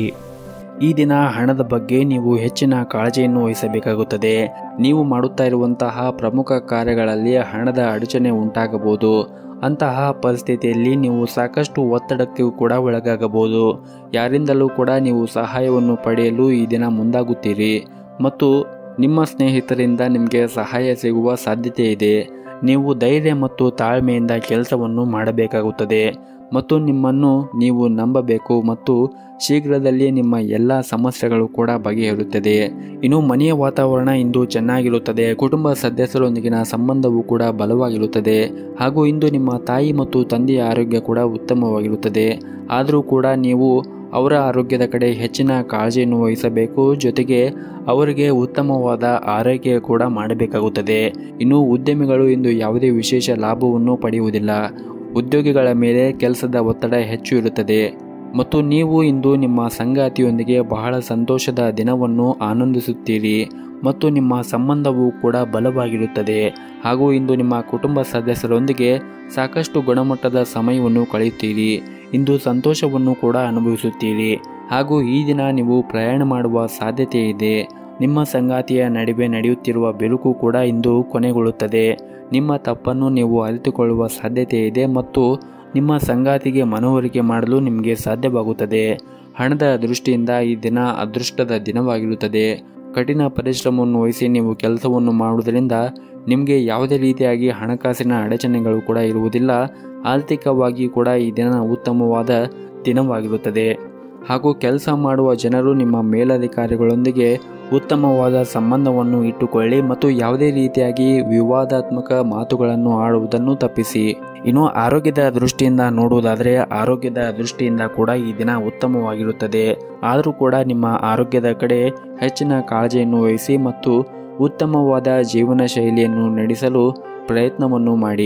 ಈ ದಿನ ಹಣದ ಬಗ್ಗೆ ನೀವು ಹೆಚ್ಚಿನ ಕಾಳಜಿಯನ್ನು ವಹಿಸಬೇಕಾಗುತ್ತದೆ ನೀವು ಮಾಡುತ್ತಾ ಇರುವಂತಹ ಪ್ರಮುಖ ಕಾರ್ಯಗಳಲ್ಲಿ ಹಣದ ಅಡಚಣೆ ಉಂಟಾಗಬಹುದು ಅಂತಹ ಪರಿಸ್ಥಿತಿಯಲ್ಲಿ ನೀವು ಸಾಕಷ್ಟು ಒತ್ತಡಕ್ಕೂ ಕೂಡ ಒಳಗಾಗಬಹುದು ಯಾರಿಂದಲೂ ಕೂಡ ನೀವು ಸಹಾಯವನ್ನು ಪಡೆಯಲು ಈ ದಿನ ಮುಂದಾಗುತ್ತೀರಿ ಮತ್ತು ನಿಮ್ಮ ಸ್ನೇಹಿತರಿಂದ ನಿಮಗೆ ಸಹಾಯ ಸಿಗುವ ಸಾಧ್ಯತೆ ಇದೆ ನೀವು ಧೈರ್ಯ ಮತ್ತು ತಾಳ್ಮೆಯಿಂದ ಕೆಲಸವನ್ನು ಮಾಡಬೇಕಾಗುತ್ತದೆ ಮತ್ತು ನಿಮ್ಮನ್ನು ನೀವು ನಂಬಬೇಕು ಮತ್ತು ಶೀಘ್ರದಲ್ಲೇ ನಿಮ್ಮ ಎಲ್ಲ ಸಮಸ್ಯೆಗಳು ಕೂಡ ಬಗೆಹರುತ್ತದೆ ಇನ್ನು ಮನೆಯ ವಾತಾವರಣ ಇಂದು ಚೆನ್ನಾಗಿರುತ್ತದೆ ಕುಟುಂಬ ಸದಸ್ಯರೊಂದಿಗಿನ ಸಂಬಂಧವು ಕೂಡ ಬಲವಾಗಿರುತ್ತದೆ ಹಾಗೂ ಇಂದು ನಿಮ್ಮ ತಾಯಿ ಮತ್ತು ತಂದೆಯ ಆರೋಗ್ಯ ಕೂಡ ಉತ್ತಮವಾಗಿರುತ್ತದೆ ಆದರೂ ಕೂಡ ನೀವು ಅವರ ಆರೋಗ್ಯದ ಕಡೆ ಹೆಚ್ಚಿನ ಕಾಳಜಿಯನ್ನು ವಹಿಸಬೇಕು ಜೊತೆಗೆ ಅವರಿಗೆ ಉತ್ತಮವಾದ ಆರೈಕೆ ಕೂಡ ಮಾಡಬೇಕಾಗುತ್ತದೆ ಇನ್ನು ಉದ್ಯಮಿಗಳು ಇಂದು ಯಾವುದೇ ವಿಶೇಷ ಲಾಭವನ್ನು ಪಡೆಯುವುದಿಲ್ಲ ಉದ್ಯೋಗಿಗಳ ಮೇಲೆ ಕೆಲಸದ ಒತ್ತಡ ಹೆಚ್ಚು ಇರುತ್ತದೆ ಮತ್ತು ನೀವು ಇಂದು ನಿಮ್ಮ ಸಂಗಾತಿಯೊಂದಿಗೆ ಬಹಳ ಸಂತೋಷದ ದಿನವನ್ನು ಆನಂದಿಸುತ್ತೀರಿ ಮತ್ತು ನಿಮ್ಮ ಸಂಬಂಧವು ಕೂಡ ಬಲವಾಗಿರುತ್ತದೆ ಹಾಗೂ ಇಂದು ನಿಮ್ಮ ಕುಟುಂಬ ಸದಸ್ಯರೊಂದಿಗೆ ಸಾಕಷ್ಟು ಗುಣಮಟ್ಟದ ಸಮಯವನ್ನು ಕಳೆಯುತ್ತೀರಿ ಇಂದು ಸಂತೋಷವನ್ನು ಕೂಡ ಅನುಭವಿಸುತ್ತೀರಿ ಹಾಗೂ ಈ ದಿನ ನೀವು ಪ್ರಯಾಣ ಮಾಡುವ ಸಾಧ್ಯತೆ ಇದೆ ನಿಮ್ಮ ಸಂಗಾತಿಯ ನಡುವೆ ನಡೆಯುತ್ತಿರುವ ಬೆಳಕು ಕೂಡ ಇಂದು ಕೊನೆಗೊಳ್ಳುತ್ತದೆ ನಿಮ್ಮ ತಪ್ಪನ್ನು ನೀವು ಅರಿತುಕೊಳ್ಳುವ ಸಾಧ್ಯತೆ ಇದೆ ಮತ್ತು ನಿಮ್ಮ ಸಂಗಾತಿಗೆ ಮನವರಿಕೆ ಮಾಡಲು ನಿಮಗೆ ಸಾಧ್ಯವಾಗುತ್ತದೆ ಹಣದ ದೃಷ್ಟಿಯಿಂದ ಈ ದಿನ ಅದೃಷ್ಟದ ದಿನವಾಗಿರುತ್ತದೆ ಕಠಿಣ ಪರಿಶ್ರಮವನ್ನು ವಹಿಸಿ ನೀವು ಕೆಲಸವನ್ನು ಮಾಡುವುದರಿಂದ ನಿಮಗೆ ಯಾವುದೇ ರೀತಿಯಾಗಿ ಹಣಕಾಸಿನ ಅಡಚಣೆಗಳು ಕೂಡ ಇರುವುದಿಲ್ಲ ಆರ್ಥಿಕವಾಗಿ ಕೂಡ ಈ ದಿನ ಉತ್ತಮವಾದ ದಿನವಾಗಿರುತ್ತದೆ ಹಾಗೂ ಕೆಲಸ ಮಾಡುವ ಜನರು ನಿಮ್ಮ ಮೇಲಧಿಕಾರಿಗಳೊಂದಿಗೆ ಉತ್ತಮವಾದ ಸಂಬಂಧವನ್ನು ಇಟ್ಟುಕೊಳ್ಳಿ ಮತ್ತು ಯಾವುದೇ ರೀತಿಯಾಗಿ ವಿವಾದಾತ್ಮಕ ಮಾತುಗಳನ್ನು ಆಡುವುದನ್ನು ತಪ್ಪಿಸಿ ಇನ್ನು ಆರೋಗ್ಯದ ದೃಷ್ಟಿಯಿಂದ ನೋಡುವುದಾದರೆ ಆರೋಗ್ಯದ ದೃಷ್ಟಿಯಿಂದ ಕೂಡ ಈ ದಿನ ಉತ್ತಮವಾಗಿರುತ್ತದೆ ಆದರೂ ಕೂಡ ನಿಮ್ಮ ಆರೋಗ್ಯದ ಕಡೆ ಹೆಚ್ಚಿನ ಕಾಳಜಿಯನ್ನು ವಹಿಸಿ ಮತ್ತು ಉತ್ತಮವಾದ ಜೀವನ ಶೈಲಿಯನ್ನು ನಡೆಸಲು ಪ್ರಯತ್ನವನ್ನು ಮಾಡಿ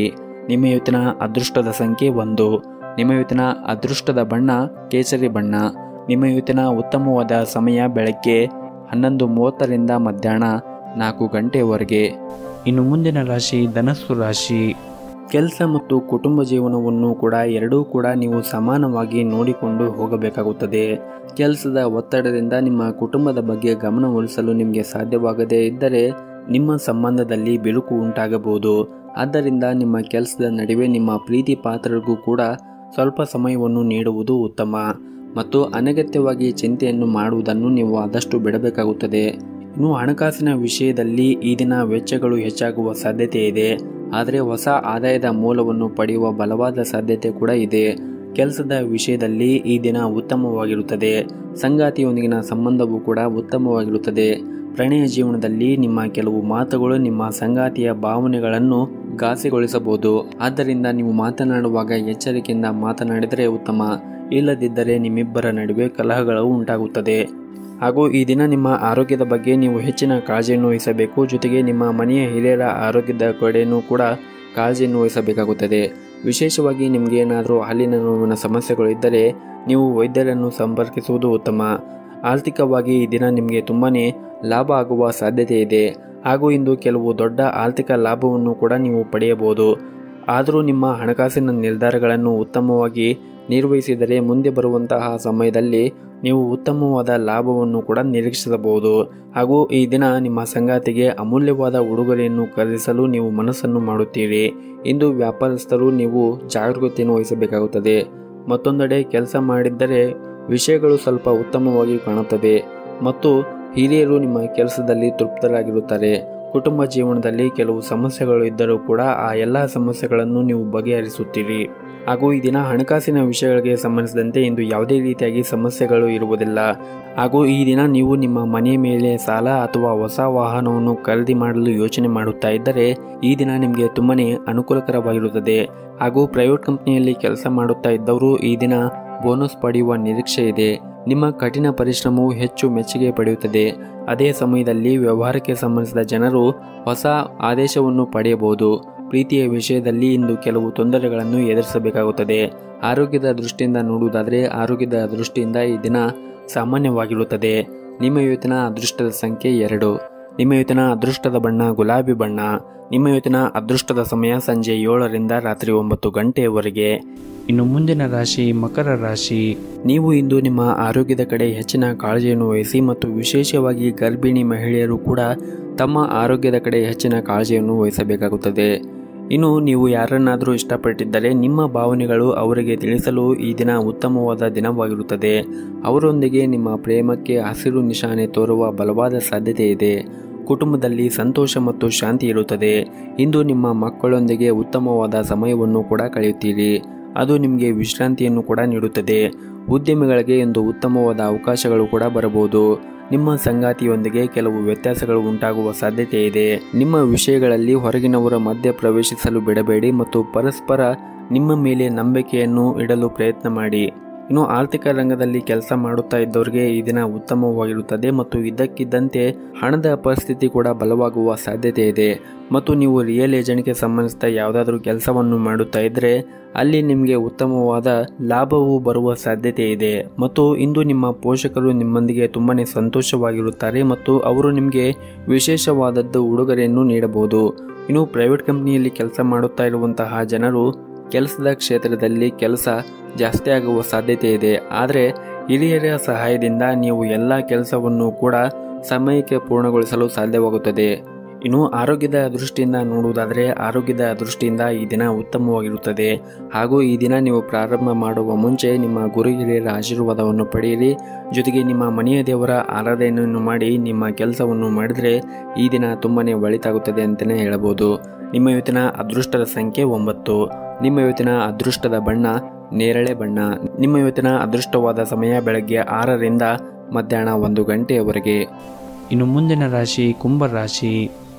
ನಿಮ್ಮ ಇವತ್ತಿನ ಅದೃಷ್ಟದ ಸಂಖ್ಯೆ ಒಂದು ನಿಮ್ಮ ಇವತ್ತಿನ ಅದೃಷ್ಟದ ಬಣ್ಣ ಕೇಸರಿ ಬಣ್ಣ ನಿಮ್ಮ ಇವತ್ತಿನ ಉತ್ತಮವಾದ ಸಮಯ ಬೆಳಗ್ಗೆ ಹನ್ನೊಂದು ಮೂವತ್ತರಿಂದ ಮಧ್ಯಾಹ್ನ ನಾಲ್ಕು ಗಂಟೆವರೆಗೆ ಇನ್ನು ಮುಂದಿನ ರಾಶಿ ಧನಸ್ಸು ರಾಶಿ ಕೆಲಸ ಮತ್ತು ಕುಟುಂಬ ಜೀವನವನ್ನು ಕೂಡ ಎರಡೂ ಕೂಡ ನೀವು ಸಮಾನವಾಗಿ ನೋಡಿಕೊಂಡು ಹೋಗಬೇಕಾಗುತ್ತದೆ ಕೆಲಸದ ಒತ್ತಡದಿಂದ ನಿಮ್ಮ ಕುಟುಂಬದ ಬಗ್ಗೆ ಗಮನಹರಿಸಲು ನಿಮಗೆ ಸಾಧ್ಯವಾಗದೇ ಇದ್ದರೆ ನಿಮ್ಮ ಸಂಬಂಧದಲ್ಲಿ ಬಿರುಕು ಉಂಟಾಗಬಹುದು ಆದ್ದರಿಂದ ನಿಮ್ಮ ಕೆಲಸದ ನಡುವೆ ನಿಮ್ಮ ಪ್ರೀತಿ ಪಾತ್ರರಿಗೂ ಕೂಡ ಸ್ವಲ್ಪ ಸಮಯವನ್ನು ನೀಡುವುದು ಉತ್ತಮ ಮತ್ತು ಅನಗತ್ಯವಾಗಿ ಚಿಂತೆಯನ್ನು ಮಾಡುವುದನ್ನು ನೀವು ಆದಷ್ಟು ಬಿಡಬೇಕಾಗುತ್ತದೆ ಇನ್ನು ಹಣಕಾಸಿನ ವಿಷಯದಲ್ಲಿ ಈ ದಿನ ವೆಚ್ಚಗಳು ಹೆಚ್ಚಾಗುವ ಸಾಧ್ಯತೆ ಇದೆ ಆದರೆ ಹೊಸ ಆದಾಯದ ಮೂಲವನ್ನು ಪಡೆಯುವ ಬಲವಾದ ಸಾಧ್ಯತೆ ಕೂಡ ಇದೆ ಕೆಲಸದ ವಿಷಯದಲ್ಲಿ ಈ ದಿನ ಉತ್ತಮವಾಗಿರುತ್ತದೆ ಸಂಗಾತಿಯೊಂದಿಗಿನ ಸಂಬಂಧವೂ ಕೂಡ ಉತ್ತಮವಾಗಿರುತ್ತದೆ ಪ್ರಣಯ ಜೀವನದಲ್ಲಿ ನಿಮ್ಮ ಕೆಲವು ಮಾತುಗಳು ನಿಮ್ಮ ಸಂಗಾತಿಯ ಭಾವನೆಗಳನ್ನು ಘಾಸಿಗೊಳಿಸಬಹುದು ಆದ್ದರಿಂದ ನೀವು ಮಾತನಾಡುವಾಗ ಎಚ್ಚರಿಕೆಯಿಂದ ಮಾತನಾಡಿದರೆ ಉತ್ತಮ ಇಲ್ಲದಿದ್ದರೆ ನಿಮ್ಮಿಬ್ಬರ ನಡುವೆ ಕಲಹಗಳು ಉಂಟಾಗುತ್ತದೆ ಹಾಗೂ ಈ ದಿನ ನಿಮ್ಮ ಆರೋಗ್ಯದ ಬಗ್ಗೆ ನೀವು ಹೆಚ್ಚಿನ ಕಾಳಜಿಯನ್ನು ವಹಿಸಬೇಕು ಜೊತೆಗೆ ನಿಮ್ಮ ಮನೆಯ ಹಿರಿಯರ ಆರೋಗ್ಯದ ಕಡೆಯೂ ಕೂಡ ಕಾಳಜಿಯನ್ನು ವಹಿಸಬೇಕಾಗುತ್ತದೆ ವಿಶೇಷವಾಗಿ ನಿಮಗೆ ಏನಾದರೂ ಹಲ್ಲಿನ ನೋವಿನ ಸಮಸ್ಯೆಗಳು ಇದ್ದರೆ ನೀವು ವೈದ್ಯರನ್ನು ಸಂಪರ್ಕಿಸುವುದು ಉತ್ತಮ ಆರ್ಥಿಕವಾಗಿ ಈ ದಿನ ನಿಮಗೆ ತುಂಬಾ ಲಾಭ ಆಗುವ ಸಾಧ್ಯತೆ ಇದೆ ಹಾಗೂ ಇಂದು ಕೆಲವು ದೊಡ್ಡ ಆರ್ಥಿಕ ಲಾಭವನ್ನು ಕೂಡ ನೀವು ಪಡೆಯಬಹುದು ಆದರೂ ನಿಮ್ಮ ಹಣಕಾಸಿನ ನಿರ್ಧಾರಗಳನ್ನು ಉತ್ತಮವಾಗಿ ನಿರ್ವಹಿಸಿದರೆ ಮುಂದೆ ಬರುವಂತಹ ಸಮಯದಲ್ಲಿ ನೀವು ಉತ್ತಮವಾದ ಲಾಭವನ್ನು ಕೂಡ ನಿರೀಕ್ಷಿಸಬಹುದು ಹಾಗೂ ಈ ದಿನ ನಿಮ್ಮ ಸಂಗಾತಿಗೆ ಅಮೂಲ್ಯವಾದ ಉಡುಗೊರೆಯನ್ನು ಖರೀದಿಸಲು ನೀವು ಮನಸ್ಸನ್ನು ಮಾಡುತ್ತೀರಿ ಇಂದು ವ್ಯಾಪಾರಸ್ಥರು ನೀವು ಜಾಗರೂಕತೆಯನ್ನು ವಹಿಸಬೇಕಾಗುತ್ತದೆ ಮತ್ತೊಂದೆಡೆ ಕೆಲಸ ಮಾಡಿದ್ದರೆ ವಿಷಯಗಳು ಸ್ವಲ್ಪ ಉತ್ತಮವಾಗಿ ಕಾಣುತ್ತದೆ ಮತ್ತು ಹಿರಿಯರು ನಿಮ್ಮ ಕೆಲಸದಲ್ಲಿ ತೃಪ್ತರಾಗಿರುತ್ತಾರೆ ಕುಟುಂಬ ಜೀವನದಲ್ಲಿ ಕೆಲವು ಸಮಸ್ಯೆಗಳು ಇದ್ದರೂ ಕೂಡ ಆ ಎಲ್ಲ ಸಮಸ್ಯೆಗಳನ್ನು ನೀವು ಬಗೆಹರಿಸುತ್ತೀರಿ ಹಾಗೂ ಈ ದಿನ ಹಣಕಾಸಿನ ವಿಷಯಗಳಿಗೆ ಸಂಬಂಧಿಸಿದಂತೆ ಇಂದು ಯಾವುದೇ ರೀತಿಯಾಗಿ ಸಮಸ್ಯೆಗಳು ಇರುವುದಿಲ್ಲ ಹಾಗೂ ಈ ದಿನ ನೀವು ನಿಮ್ಮ ಮನೆಯ ಮೇಲೆ ಸಾಲ ಅಥವಾ ಹೊಸ ವಾಹನವನ್ನು ಖರೀದಿ ಮಾಡಲು ಯೋಚನೆ ಮಾಡುತ್ತಾ ಇದ್ದರೆ ಈ ದಿನ ನಿಮಗೆ ತುಂಬಾನೇ ಅನುಕೂಲಕರವಾಗಿರುತ್ತದೆ ಹಾಗೂ ಪ್ರೈವೇಟ್ ಕಂಪನಿಯಲ್ಲಿ ಕೆಲಸ ಮಾಡುತ್ತಾ ಇದ್ದವರು ಈ ದಿನ ಬೋನಸ್ ಪಡೆಯುವ ನಿರೀಕ್ಷೆ ಇದೆ ನಿಮ್ಮ ಕಠಿಣ ಪರಿಶ್ರಮವು ಹೆಚ್ಚು ಮೆಚ್ಚುಗೆ ಪಡೆಯುತ್ತದೆ ಅದೇ ಸಮಯದಲ್ಲಿ ವ್ಯವಹಾರಕ್ಕೆ ಸಂಬಂಧಿಸಿದ ಜನರು ಹೊಸ ಆದೇಶವನ್ನು ಪಡೆಯಬಹುದು ಪ್ರೀತಿಯ ವಿಷಯದಲ್ಲಿ ಇಂದು ಕೆಲವು ತೊಂದರೆಗಳನ್ನು ಎದುರಿಸಬೇಕಾಗುತ್ತದೆ ಆರೋಗ್ಯದ ದೃಷ್ಟಿಯಿಂದ ನೋಡುವುದಾದರೆ ಆರೋಗ್ಯದ ದೃಷ್ಟಿಯಿಂದ ಈ ದಿನ ಸಾಮಾನ್ಯವಾಗಿರುತ್ತದೆ ನಿಮ್ಮ ಇವತ್ತಿನ ಅದೃಷ್ಟದ ಸಂಖ್ಯೆ ಎರಡು ನಿಮ್ಮ ಇವತ್ತಿನ ಅದೃಷ್ಟದ ಬಣ್ಣ ಗುಲಾಬಿ ಬಣ್ಣ ನಿಮ್ಮ ಇವತ್ತಿನ ಅದೃಷ್ಟದ ಸಮಯ ಸಂಜೆ ಏಳರಿಂದ ರಾತ್ರಿ ಒಂಬತ್ತು ಗಂಟೆಯವರೆಗೆ ಇನ್ನು ಮುಂದಿನ ರಾಶಿ ಮಕರ ರಾಶಿ ನೀವು ಇಂದು ನಿಮ್ಮ ಆರೋಗ್ಯದ ಕಡೆ ಹೆಚ್ಚಿನ ಕಾಳಜಿಯನ್ನು ವಹಿಸಿ ಮತ್ತು ವಿಶೇಷವಾಗಿ ಗರ್ಭಿಣಿ ಮಹಿಳೆಯರು ಕೂಡ ತಮ್ಮ ಆರೋಗ್ಯದ ಕಡೆ ಹೆಚ್ಚಿನ ಕಾಳಜಿಯನ್ನು ವಹಿಸಬೇಕಾಗುತ್ತದೆ ಇನ್ನು ನೀವು ಯಾರನ್ನಾದರೂ ಇಷ್ಟಪಟ್ಟಿದ್ದರೆ ನಿಮ್ಮ ಭಾವನೆಗಳು ಅವರಿಗೆ ತಿಳಿಸಲು ಈ ದಿನ ಉತ್ತಮವಾದ ದಿನವಾಗಿರುತ್ತದೆ ಅವರೊಂದಿಗೆ ನಿಮ್ಮ ಪ್ರೇಮಕ್ಕೆ ಹಸಿರು ನಿಶಾನೆ ತೋರುವ ಬಲವಾದ ಸಾಧ್ಯತೆ ಇದೆ ಕುಟುಂಬದಲ್ಲಿ ಸಂತೋಷ ಮತ್ತು ಶಾಂತಿ ಇರುತ್ತದೆ ಇಂದು ನಿಮ್ಮ ಮಕ್ಕಳೊಂದಿಗೆ ಉತ್ತಮವಾದ ಸಮಯವನ್ನು ಕೂಡ ಕಳೆಯುತ್ತೀರಿ ಅದು ನಿಮಗೆ ವಿಶ್ರಾಂತಿಯನ್ನು ಕೂಡ ನೀಡುತ್ತದೆ ಉದ್ಯಮಿಗಳಿಗೆ ಇಂದು ಉತ್ತಮವಾದ ಅವಕಾಶಗಳು ಕೂಡ ಬರಬಹುದು ನಿಮ್ಮ ಸಂಗಾತಿಯೊಂದಿಗೆ ಕೆಲವು ವ್ಯತ್ಯಾಸಗಳು ಉಂಟಾಗುವ ಸಾಧ್ಯತೆ ಇದೆ ನಿಮ್ಮ ವಿಷಯಗಳಲ್ಲಿ ಹೊರಗಿನವರ ಮಧ್ಯೆ ಪ್ರವೇಶಿಸಲು ಬಿಡಬೇಡಿ ಮತ್ತು ಪರಸ್ಪರ ನಿಮ್ಮ ಮೇಲೆ ನಂಬಿಕೆಯನ್ನು ಇಡಲು ಪ್ರಯತ್ನ ಮಾಡಿ ಇನ್ನು ಆರ್ಥಿಕ ರಂಗದಲ್ಲಿ ಕೆಲಸ ಮಾಡುತ್ತಾ ಇದ್ದವರಿಗೆ ಈ ದಿನ ಉತ್ತಮವಾಗಿರುತ್ತದೆ ಮತ್ತು ಇದ್ದಕ್ಕಿದ್ದಂತೆ ಹಣದ ಪರಿಸ್ಥಿತಿ ಕೂಡ ಬಲವಾಗುವ ಸಾಧ್ಯತೆ ಇದೆ ಮತ್ತು ನೀವು ರಿಯಲ್ ಏಜೆಂಟ್ಗೆ ಸಂಬಂಧಿಸಿದ ಯಾವುದಾದ್ರೂ ಕೆಲಸವನ್ನು ಮಾಡುತ್ತಾ ಇದ್ದರೆ ಅಲ್ಲಿ ನಿಮಗೆ ಉತ್ತಮವಾದ ಲಾಭವು ಬರುವ ಸಾಧ್ಯತೆ ಇದೆ ಮತ್ತು ಇಂದು ನಿಮ್ಮ ಪೋಷಕರು ನಿಮ್ಮೊಂದಿಗೆ ತುಂಬಾ ಸಂತೋಷವಾಗಿರುತ್ತಾರೆ ಮತ್ತು ಅವರು ನಿಮಗೆ ವಿಶೇಷವಾದದ್ದು ಉಡುಗೊರೆಯನ್ನು ನೀಡಬಹುದು ಇನ್ನು ಪ್ರೈವೇಟ್ ಕಂಪನಿಯಲ್ಲಿ ಕೆಲಸ ಮಾಡುತ್ತಾ ಇರುವಂತಹ ಜನರು ಕೆಲಸದ ಕ್ಷೇತ್ರದಲ್ಲಿ ಕೆಲಸ ಜಾಸ್ತಿ ಆಗುವ ಸಾಧ್ಯತೆ ಇದೆ ಆದರೆ ಹಿರಿಯರ ಸಹಾಯದಿಂದ ನೀವು ಎಲ್ಲ ಕೆಲಸವನ್ನು ಕೂಡ ಸಮಯಕ್ಕೆ ಪೂರ್ಣಗೊಳಿಸಲು ಸಾಧ್ಯವಾಗುತ್ತದೆ ಇನ್ನು ಆರೋಗ್ಯದ ದೃಷ್ಟಿಯಿಂದ ನೋಡುವುದಾದರೆ ಆರೋಗ್ಯದ ದೃಷ್ಟಿಯಿಂದ ಈ ದಿನ ಉತ್ತಮವಾಗಿರುತ್ತದೆ ಹಾಗೂ ಈ ದಿನ ನೀವು ಪ್ರಾರಂಭ ಮಾಡುವ ಮುಂಚೆ ನಿಮ್ಮ ಗುರು ಹಿರಿಯರ ಆಶೀರ್ವಾದವನ್ನು ಪಡೆಯಿರಿ ಜೊತೆಗೆ ನಿಮ್ಮ ಮನೆಯ ದೇವರ ಆರಾಧನೆಯನ್ನು ಮಾಡಿ ನಿಮ್ಮ ಕೆಲಸವನ್ನು ಮಾಡಿದರೆ ಈ ದಿನ ತುಂಬಾ ಒಳಿತಾಗುತ್ತದೆ ಅಂತಲೇ ಹೇಳಬಹುದು ನಿಮ್ಮ ಇವತ್ತಿನ ಅದೃಷ್ಟದ ಸಂಖ್ಯೆ ಒಂಬತ್ತು ನಿಮ್ಮ ಇವತ್ತಿನ ಅದೃಷ್ಟದ ಬಣ್ಣ ನೇರಳೆ ಬಣ್ಣ ನಿಮ್ಮ ಇವತ್ತಿನ ಅದೃಷ್ಟವಾದ ಸಮಯ ಬೆಳಗ್ಗೆ ಆರರಿಂದ ಮಧ್ಯಾಹ್ನ ಒಂದು ಗಂಟೆಯವರೆಗೆ ಇನ್ನು ಮುಂದಿನ ರಾಶಿ ಕುಂಭ ರಾಶಿ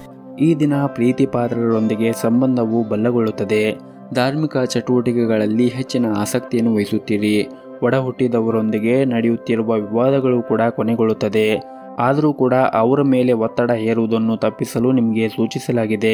ಈ ದಿನ ಪ್ರೀತಿ ಪಾತ್ರರೊಂದಿಗೆ ಸಂಬಂಧವು ಬಲಗೊಳ್ಳುತ್ತದೆ ಧಾರ್ಮಿಕ ಚಟುವಟಿಕೆಗಳಲ್ಲಿ ಹೆಚ್ಚಿನ ಆಸಕ್ತಿಯನ್ನು ವಹಿಸುತ್ತೀರಿ ಒಡ ಹುಟ್ಟಿದವರೊಂದಿಗೆ ನಡೆಯುತ್ತಿರುವ ವಿವಾದಗಳು ಕೂಡ ಕೊನೆಗೊಳ್ಳುತ್ತದೆ ಆದರೂ ಕೂಡ ಅವರ ಮೇಲೆ ಒತ್ತಡ ಹೇರುವುದನ್ನು ತಪ್ಪಿಸಲು ನಿಮಗೆ ಸೂಚಿಸಲಾಗಿದೆ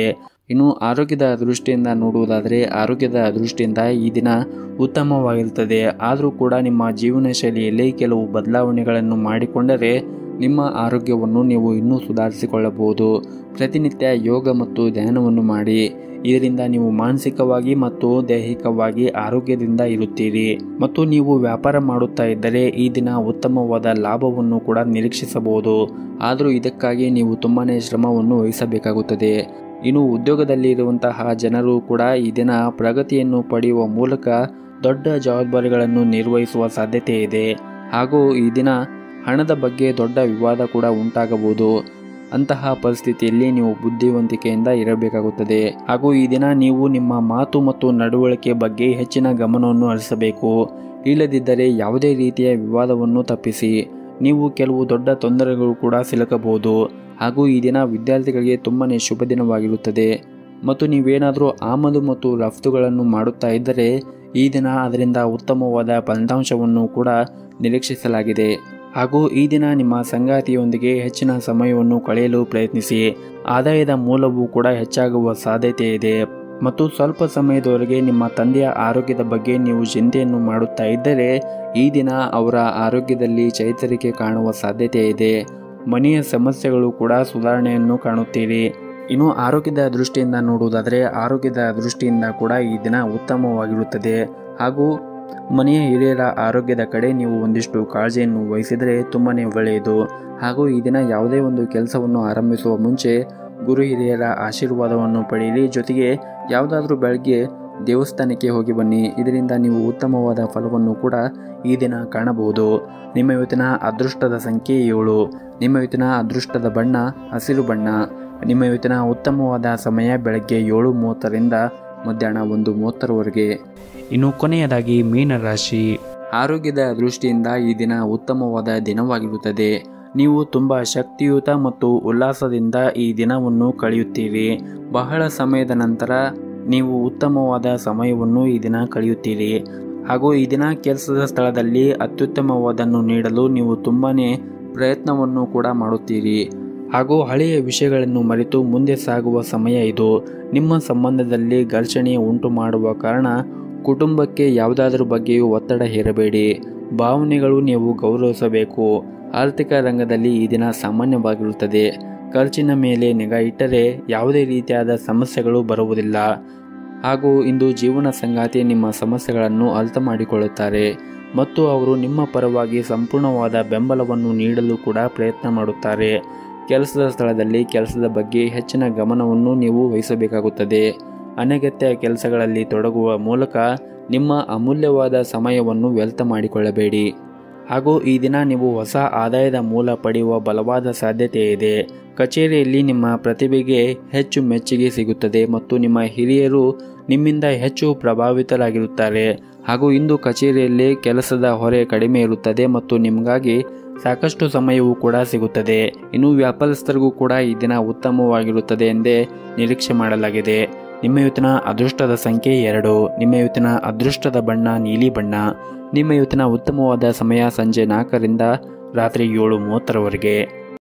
ಇನ್ನು ಆರೋಗ್ಯದ ದೃಷ್ಟಿಯಿಂದ ನೋಡುವುದಾದರೆ ಆರೋಗ್ಯದ ದೃಷ್ಟಿಯಿಂದ ಈ ದಿನ ಉತ್ತಮವಾಗಿರುತ್ತದೆ ಆದರೂ ಕೂಡ ನಿಮ್ಮ ಜೀವನ ಶೈಲಿಯಲ್ಲಿ ಕೆಲವು ಬದಲಾವಣೆಗಳನ್ನು ಮಾಡಿಕೊಂಡರೆ ನಿಮ್ಮ ಆರೋಗ್ಯವನ್ನು ನೀವು ಇನ್ನೂ ಸುಧಾರಿಸಿಕೊಳ್ಳಬಹುದು ಪ್ರತಿನಿತ್ಯ ಯೋಗ ಮತ್ತು ಧ್ಯಾನವನ್ನು ಮಾಡಿ ಇದರಿಂದ ನೀವು ಮಾನಸಿಕವಾಗಿ ಮತ್ತು ದೈಹಿಕವಾಗಿ ಆರೋಗ್ಯದಿಂದ ಇರುತ್ತೀರಿ ಮತ್ತು ನೀವು ವ್ಯಾಪಾರ ಮಾಡುತ್ತಾ ಇದ್ದರೆ ಈ ದಿನ ಉತ್ತಮವಾದ ಲಾಭವನ್ನು ಕೂಡ ನಿರೀಕ್ಷಿಸಬಹುದು ಆದರೂ ಇದಕ್ಕಾಗಿ ನೀವು ತುಂಬಾ ಶ್ರಮವನ್ನು ವಹಿಸಬೇಕಾಗುತ್ತದೆ ಇನ್ನು ಉದ್ಯೋಗದಲ್ಲಿ ಇರುವಂತಹ ಜನರು ಕೂಡ ಈ ದಿನ ಪ್ರಗತಿಯನ್ನು ಪಡೆಯುವ ಮೂಲಕ ದೊಡ್ಡ ಜವಾಬ್ದಾರಿಗಳನ್ನು ನಿರ್ವಹಿಸುವ ಸಾಧ್ಯತೆ ಇದೆ ಹಾಗೂ ಈ ದಿನ ಹಣದ ಬಗ್ಗೆ ದೊಡ್ಡ ವಿವಾದ ಕೂಡ ಉಂಟಾಗಬಹುದು ಅಂತಹ ಪರಿಸ್ಥಿತಿಯಲ್ಲಿ ನೀವು ಬುದ್ಧಿವಂತಿಕೆಯಿಂದ ಇರಬೇಕಾಗುತ್ತದೆ ಹಾಗೂ ಈ ದಿನ ನೀವು ನಿಮ್ಮ ಮಾತು ಮತ್ತು ನಡವಳಿಕೆ ಬಗ್ಗೆ ಹೆಚ್ಚಿನ ಗಮನವನ್ನು ಹರಿಸಬೇಕು ಇಲ್ಲದಿದ್ದರೆ ಯಾವುದೇ ರೀತಿಯ ವಿವಾದವನ್ನು ತಪ್ಪಿಸಿ ನೀವು ಕೆಲವು ದೊಡ್ಡ ತೊಂದರೆಗಳು ಕೂಡ ಸಿಲುಕಬಹುದು ಹಾಗೂ ಈ ದಿನ ವಿದ್ಯಾರ್ಥಿಗಳಿಗೆ ತುಂಬಾ ಶುಭ ದಿನವಾಗಿರುತ್ತದೆ ಮತ್ತು ನೀವೇನಾದರೂ ಆಮದು ಮತ್ತು ರಫ್ತುಗಳನ್ನು ಮಾಡುತ್ತಾ ಇದ್ದರೆ ಈ ದಿನ ಅದರಿಂದ ಉತ್ತಮವಾದ ಫಲಿತಾಂಶವನ್ನು ಕೂಡ ನಿರೀಕ್ಷಿಸಲಾಗಿದೆ ಹಾಗೂ ಈ ದಿನ ನಿಮ್ಮ ಸಂಗಾತಿಯೊಂದಿಗೆ ಹೆಚ್ಚಿನ ಸಮಯವನ್ನು ಕಳೆಯಲು ಪ್ರಯತ್ನಿಸಿ ಆದಾಯದ ಮೂಲವೂ ಕೂಡ ಹೆಚ್ಚಾಗುವ ಸಾಧ್ಯತೆ ಇದೆ ಮತ್ತು ಸ್ವಲ್ಪ ಸಮಯದವರೆಗೆ ನಿಮ್ಮ ತಂದೆಯ ಆರೋಗ್ಯದ ಬಗ್ಗೆ ನೀವು ಚಿಂತೆಯನ್ನು ಮಾಡುತ್ತಾ ಇದ್ದರೆ ಈ ದಿನ ಅವರ ಆರೋಗ್ಯದಲ್ಲಿ ಚೈತರಿಕೆ ಕಾಣುವ ಸಾಧ್ಯತೆ ಇದೆ ಮನೆಯ ಸಮಸ್ಯೆಗಳು ಕೂಡ ಸುಧಾರಣೆಯನ್ನು ಕಾಣುತ್ತೀರಿ ಇನ್ನು ಆರೋಗ್ಯದ ದೃಷ್ಟಿಯಿಂದ ನೋಡುವುದಾದರೆ ಆರೋಗ್ಯದ ದೃಷ್ಟಿಯಿಂದ ಕೂಡ ಈ ದಿನ ಉತ್ತಮವಾಗಿರುತ್ತದೆ ಹಾಗೂ ಮನೆಯ ಹಿರಿಯರ ಆರೋಗ್ಯದ ಕಡೆ ನೀವು ಒಂದಿಷ್ಟು ಕಾಳಜಿಯನ್ನು ವಹಿಸಿದರೆ ತುಂಬಾ ಒಳ್ಳೆಯದು ಹಾಗೂ ಈ ದಿನ ಯಾವುದೇ ಒಂದು ಕೆಲಸವನ್ನು ಆರಂಭಿಸುವ ಮುಂಚೆ ಗುರು ಹಿರಿಯರ ಆಶೀರ್ವಾದವನ್ನು ಪಡೆಯಿರಿ ಜೊತೆಗೆ ಯಾವುದಾದ್ರೂ ಬೆಳಗ್ಗೆ ದೇವಸ್ಥಾನಕ್ಕೆ ಹೋಗಿ ಬನ್ನಿ ಇದರಿಂದ ನೀವು ಉತ್ತಮವಾದ ಫಲವನ್ನು ಕೂಡ ಈ ದಿನ ಕಾಣಬಹುದು ನಿಮ್ಮ ಇವತ್ತಿನ ಅದೃಷ್ಟದ ಸಂಖ್ಯೆ ಏಳು ನಿಮ್ಮ ಇವತ್ತಿನ ಅದೃಷ್ಟದ ಬಣ್ಣ ಹಸಿರು ಬಣ್ಣ ನಿಮ್ಮ ಇವತ್ತಿನ ಉತ್ತಮವಾದ ಸಮಯ ಬೆಳಗ್ಗೆ ಏಳು ಮೂವತ್ತರಿಂದ ಮಧ್ಯಾಹ್ನ ಒಂದು ಮೂವತ್ತರವರೆಗೆ ಇನ್ನು ಕೊನೆಯದಾಗಿ ಮೀನರಾಶಿ ಆರೋಗ್ಯದ ದೃಷ್ಟಿಯಿಂದ ಈ ದಿನ ಉತ್ತಮವಾದ ದಿನವಾಗಿರುತ್ತದೆ ನೀವು ತುಂಬ ಶಕ್ತಿಯುತ ಮತ್ತು ಉಲ್ಲಾಸದಿಂದ ಈ ದಿನವನ್ನು ಕಳೆಯುತ್ತೀರಿ ಬಹಳ ಸಮಯದ ನಂತರ ನೀವು ಉತ್ತಮವಾದ ಸಮಯವನ್ನು ಈ ದಿನ ಕಳೆಯುತ್ತೀರಿ ಹಾಗೂ ಈ ದಿನ ಕೆಲಸದ ಸ್ಥಳದಲ್ಲಿ ಅತ್ಯುತ್ತಮವಾದನ್ನು ನೀಡಲು ನೀವು ತುಂಬಾ ಪ್ರಯತ್ನವನ್ನು ಕೂಡ ಮಾಡುತ್ತೀರಿ ಹಾಗೂ ಹಳೆಯ ವಿಷಯಗಳನ್ನು ಮರೆತು ಮುಂದೆ ಸಾಗುವ ಸಮಯ ಇದು ನಿಮ್ಮ ಸಂಬಂಧದಲ್ಲಿ ಘರ್ಷಣೆ ಉಂಟು ಮಾಡುವ ಕಾರಣ ಕುಟುಂಬಕ್ಕೆ ಯಾವುದಾದ್ರೂ ಬಗ್ಗೆಯೂ ಒತ್ತಡ ಹೇರಬೇಡಿ ಭಾವನೆಗಳು ನೀವು ಗೌರವಿಸಬೇಕು ಆರ್ಥಿಕ ರಂಗದಲ್ಲಿ ಈ ದಿನ ಸಾಮಾನ್ಯವಾಗಿರುತ್ತದೆ ಖರ್ಚಿನ ಮೇಲೆ ನಿಗಾ ಇಟ್ಟರೆ ಯಾವುದೇ ರೀತಿಯಾದ ಸಮಸ್ಯೆಗಳು ಬರುವುದಿಲ್ಲ ಹಾಗೂ ಇಂದು ಜೀವನ ಸಂಗಾತಿ ನಿಮ್ಮ ಸಮಸ್ಯೆಗಳನ್ನು ಅರ್ಥ ಮಾಡಿಕೊಳ್ಳುತ್ತಾರೆ ಮತ್ತು ಅವರು ನಿಮ್ಮ ಪರವಾಗಿ ಸಂಪೂರ್ಣವಾದ ಬೆಂಬಲವನ್ನು ನೀಡಲು ಕೂಡ ಪ್ರಯತ್ನ ಮಾಡುತ್ತಾರೆ ಕೆಲಸದ ಸ್ಥಳದಲ್ಲಿ ಕೆಲಸದ ಬಗ್ಗೆ ಹೆಚ್ಚಿನ ಗಮನವನ್ನು ನೀವು ವಹಿಸಬೇಕಾಗುತ್ತದೆ ಅನಗತ್ಯ ಕೆಲಸಗಳಲ್ಲಿ ತೊಡಗುವ ಮೂಲಕ ನಿಮ್ಮ ಅಮೂಲ್ಯವಾದ ಸಮಯವನ್ನು ವ್ಯರ್ಥ ಮಾಡಿಕೊಳ್ಳಬೇಡಿ ಹಾಗೂ ಈ ದಿನ ನೀವು ಹೊಸ ಆದಾಯದ ಮೂಲ ಪಡೆಯುವ ಬಲವಾದ ಸಾಧ್ಯತೆ ಇದೆ ಕಚೇರಿಯಲ್ಲಿ ನಿಮ್ಮ ಪ್ರತಿಭೆಗೆ ಹೆಚ್ಚು ಮೆಚ್ಚುಗೆ ಸಿಗುತ್ತದೆ ಮತ್ತು ನಿಮ್ಮ ಹಿರಿಯರು ನಿಮ್ಮಿಂದ ಹೆಚ್ಚು ಪ್ರಭಾವಿತರಾಗಿರುತ್ತಾರೆ ಹಾಗೂ ಇಂದು ಕಚೇರಿಯಲ್ಲಿ ಕೆಲಸದ ಹೊರೆ ಕಡಿಮೆ ಇರುತ್ತದೆ ಮತ್ತು ನಿಮಗಾಗಿ ಸಾಕಷ್ಟು ಸಮಯವೂ ಕೂಡ ಸಿಗುತ್ತದೆ ಇನ್ನು ವ್ಯಾಪಾರಸ್ಥರಿಗೂ ಕೂಡ ಈ ದಿನ ಉತ್ತಮವಾಗಿರುತ್ತದೆ ಎಂದೇ ನಿರೀಕ್ಷೆ ಮಾಡಲಾಗಿದೆ ನಿಮ್ಮ ಇವತ್ತಿನ ಅದೃಷ್ಟದ ಸಂಖ್ಯೆ ಎರಡು ನಿಮ್ಮ ಇವತ್ತಿನ ಅದೃಷ್ಟದ ಬಣ್ಣ ನೀಲಿ ಬಣ್ಣ ನಿಮ್ಮ ಇವತ್ತಿನ ಉತ್ತಮವಾದ ಸಮಯ ಸಂಜೆ ನಾಲ್ಕರಿಂದ ರಾತ್ರಿ ಏಳು ಮೂವತ್ತರವರೆಗೆ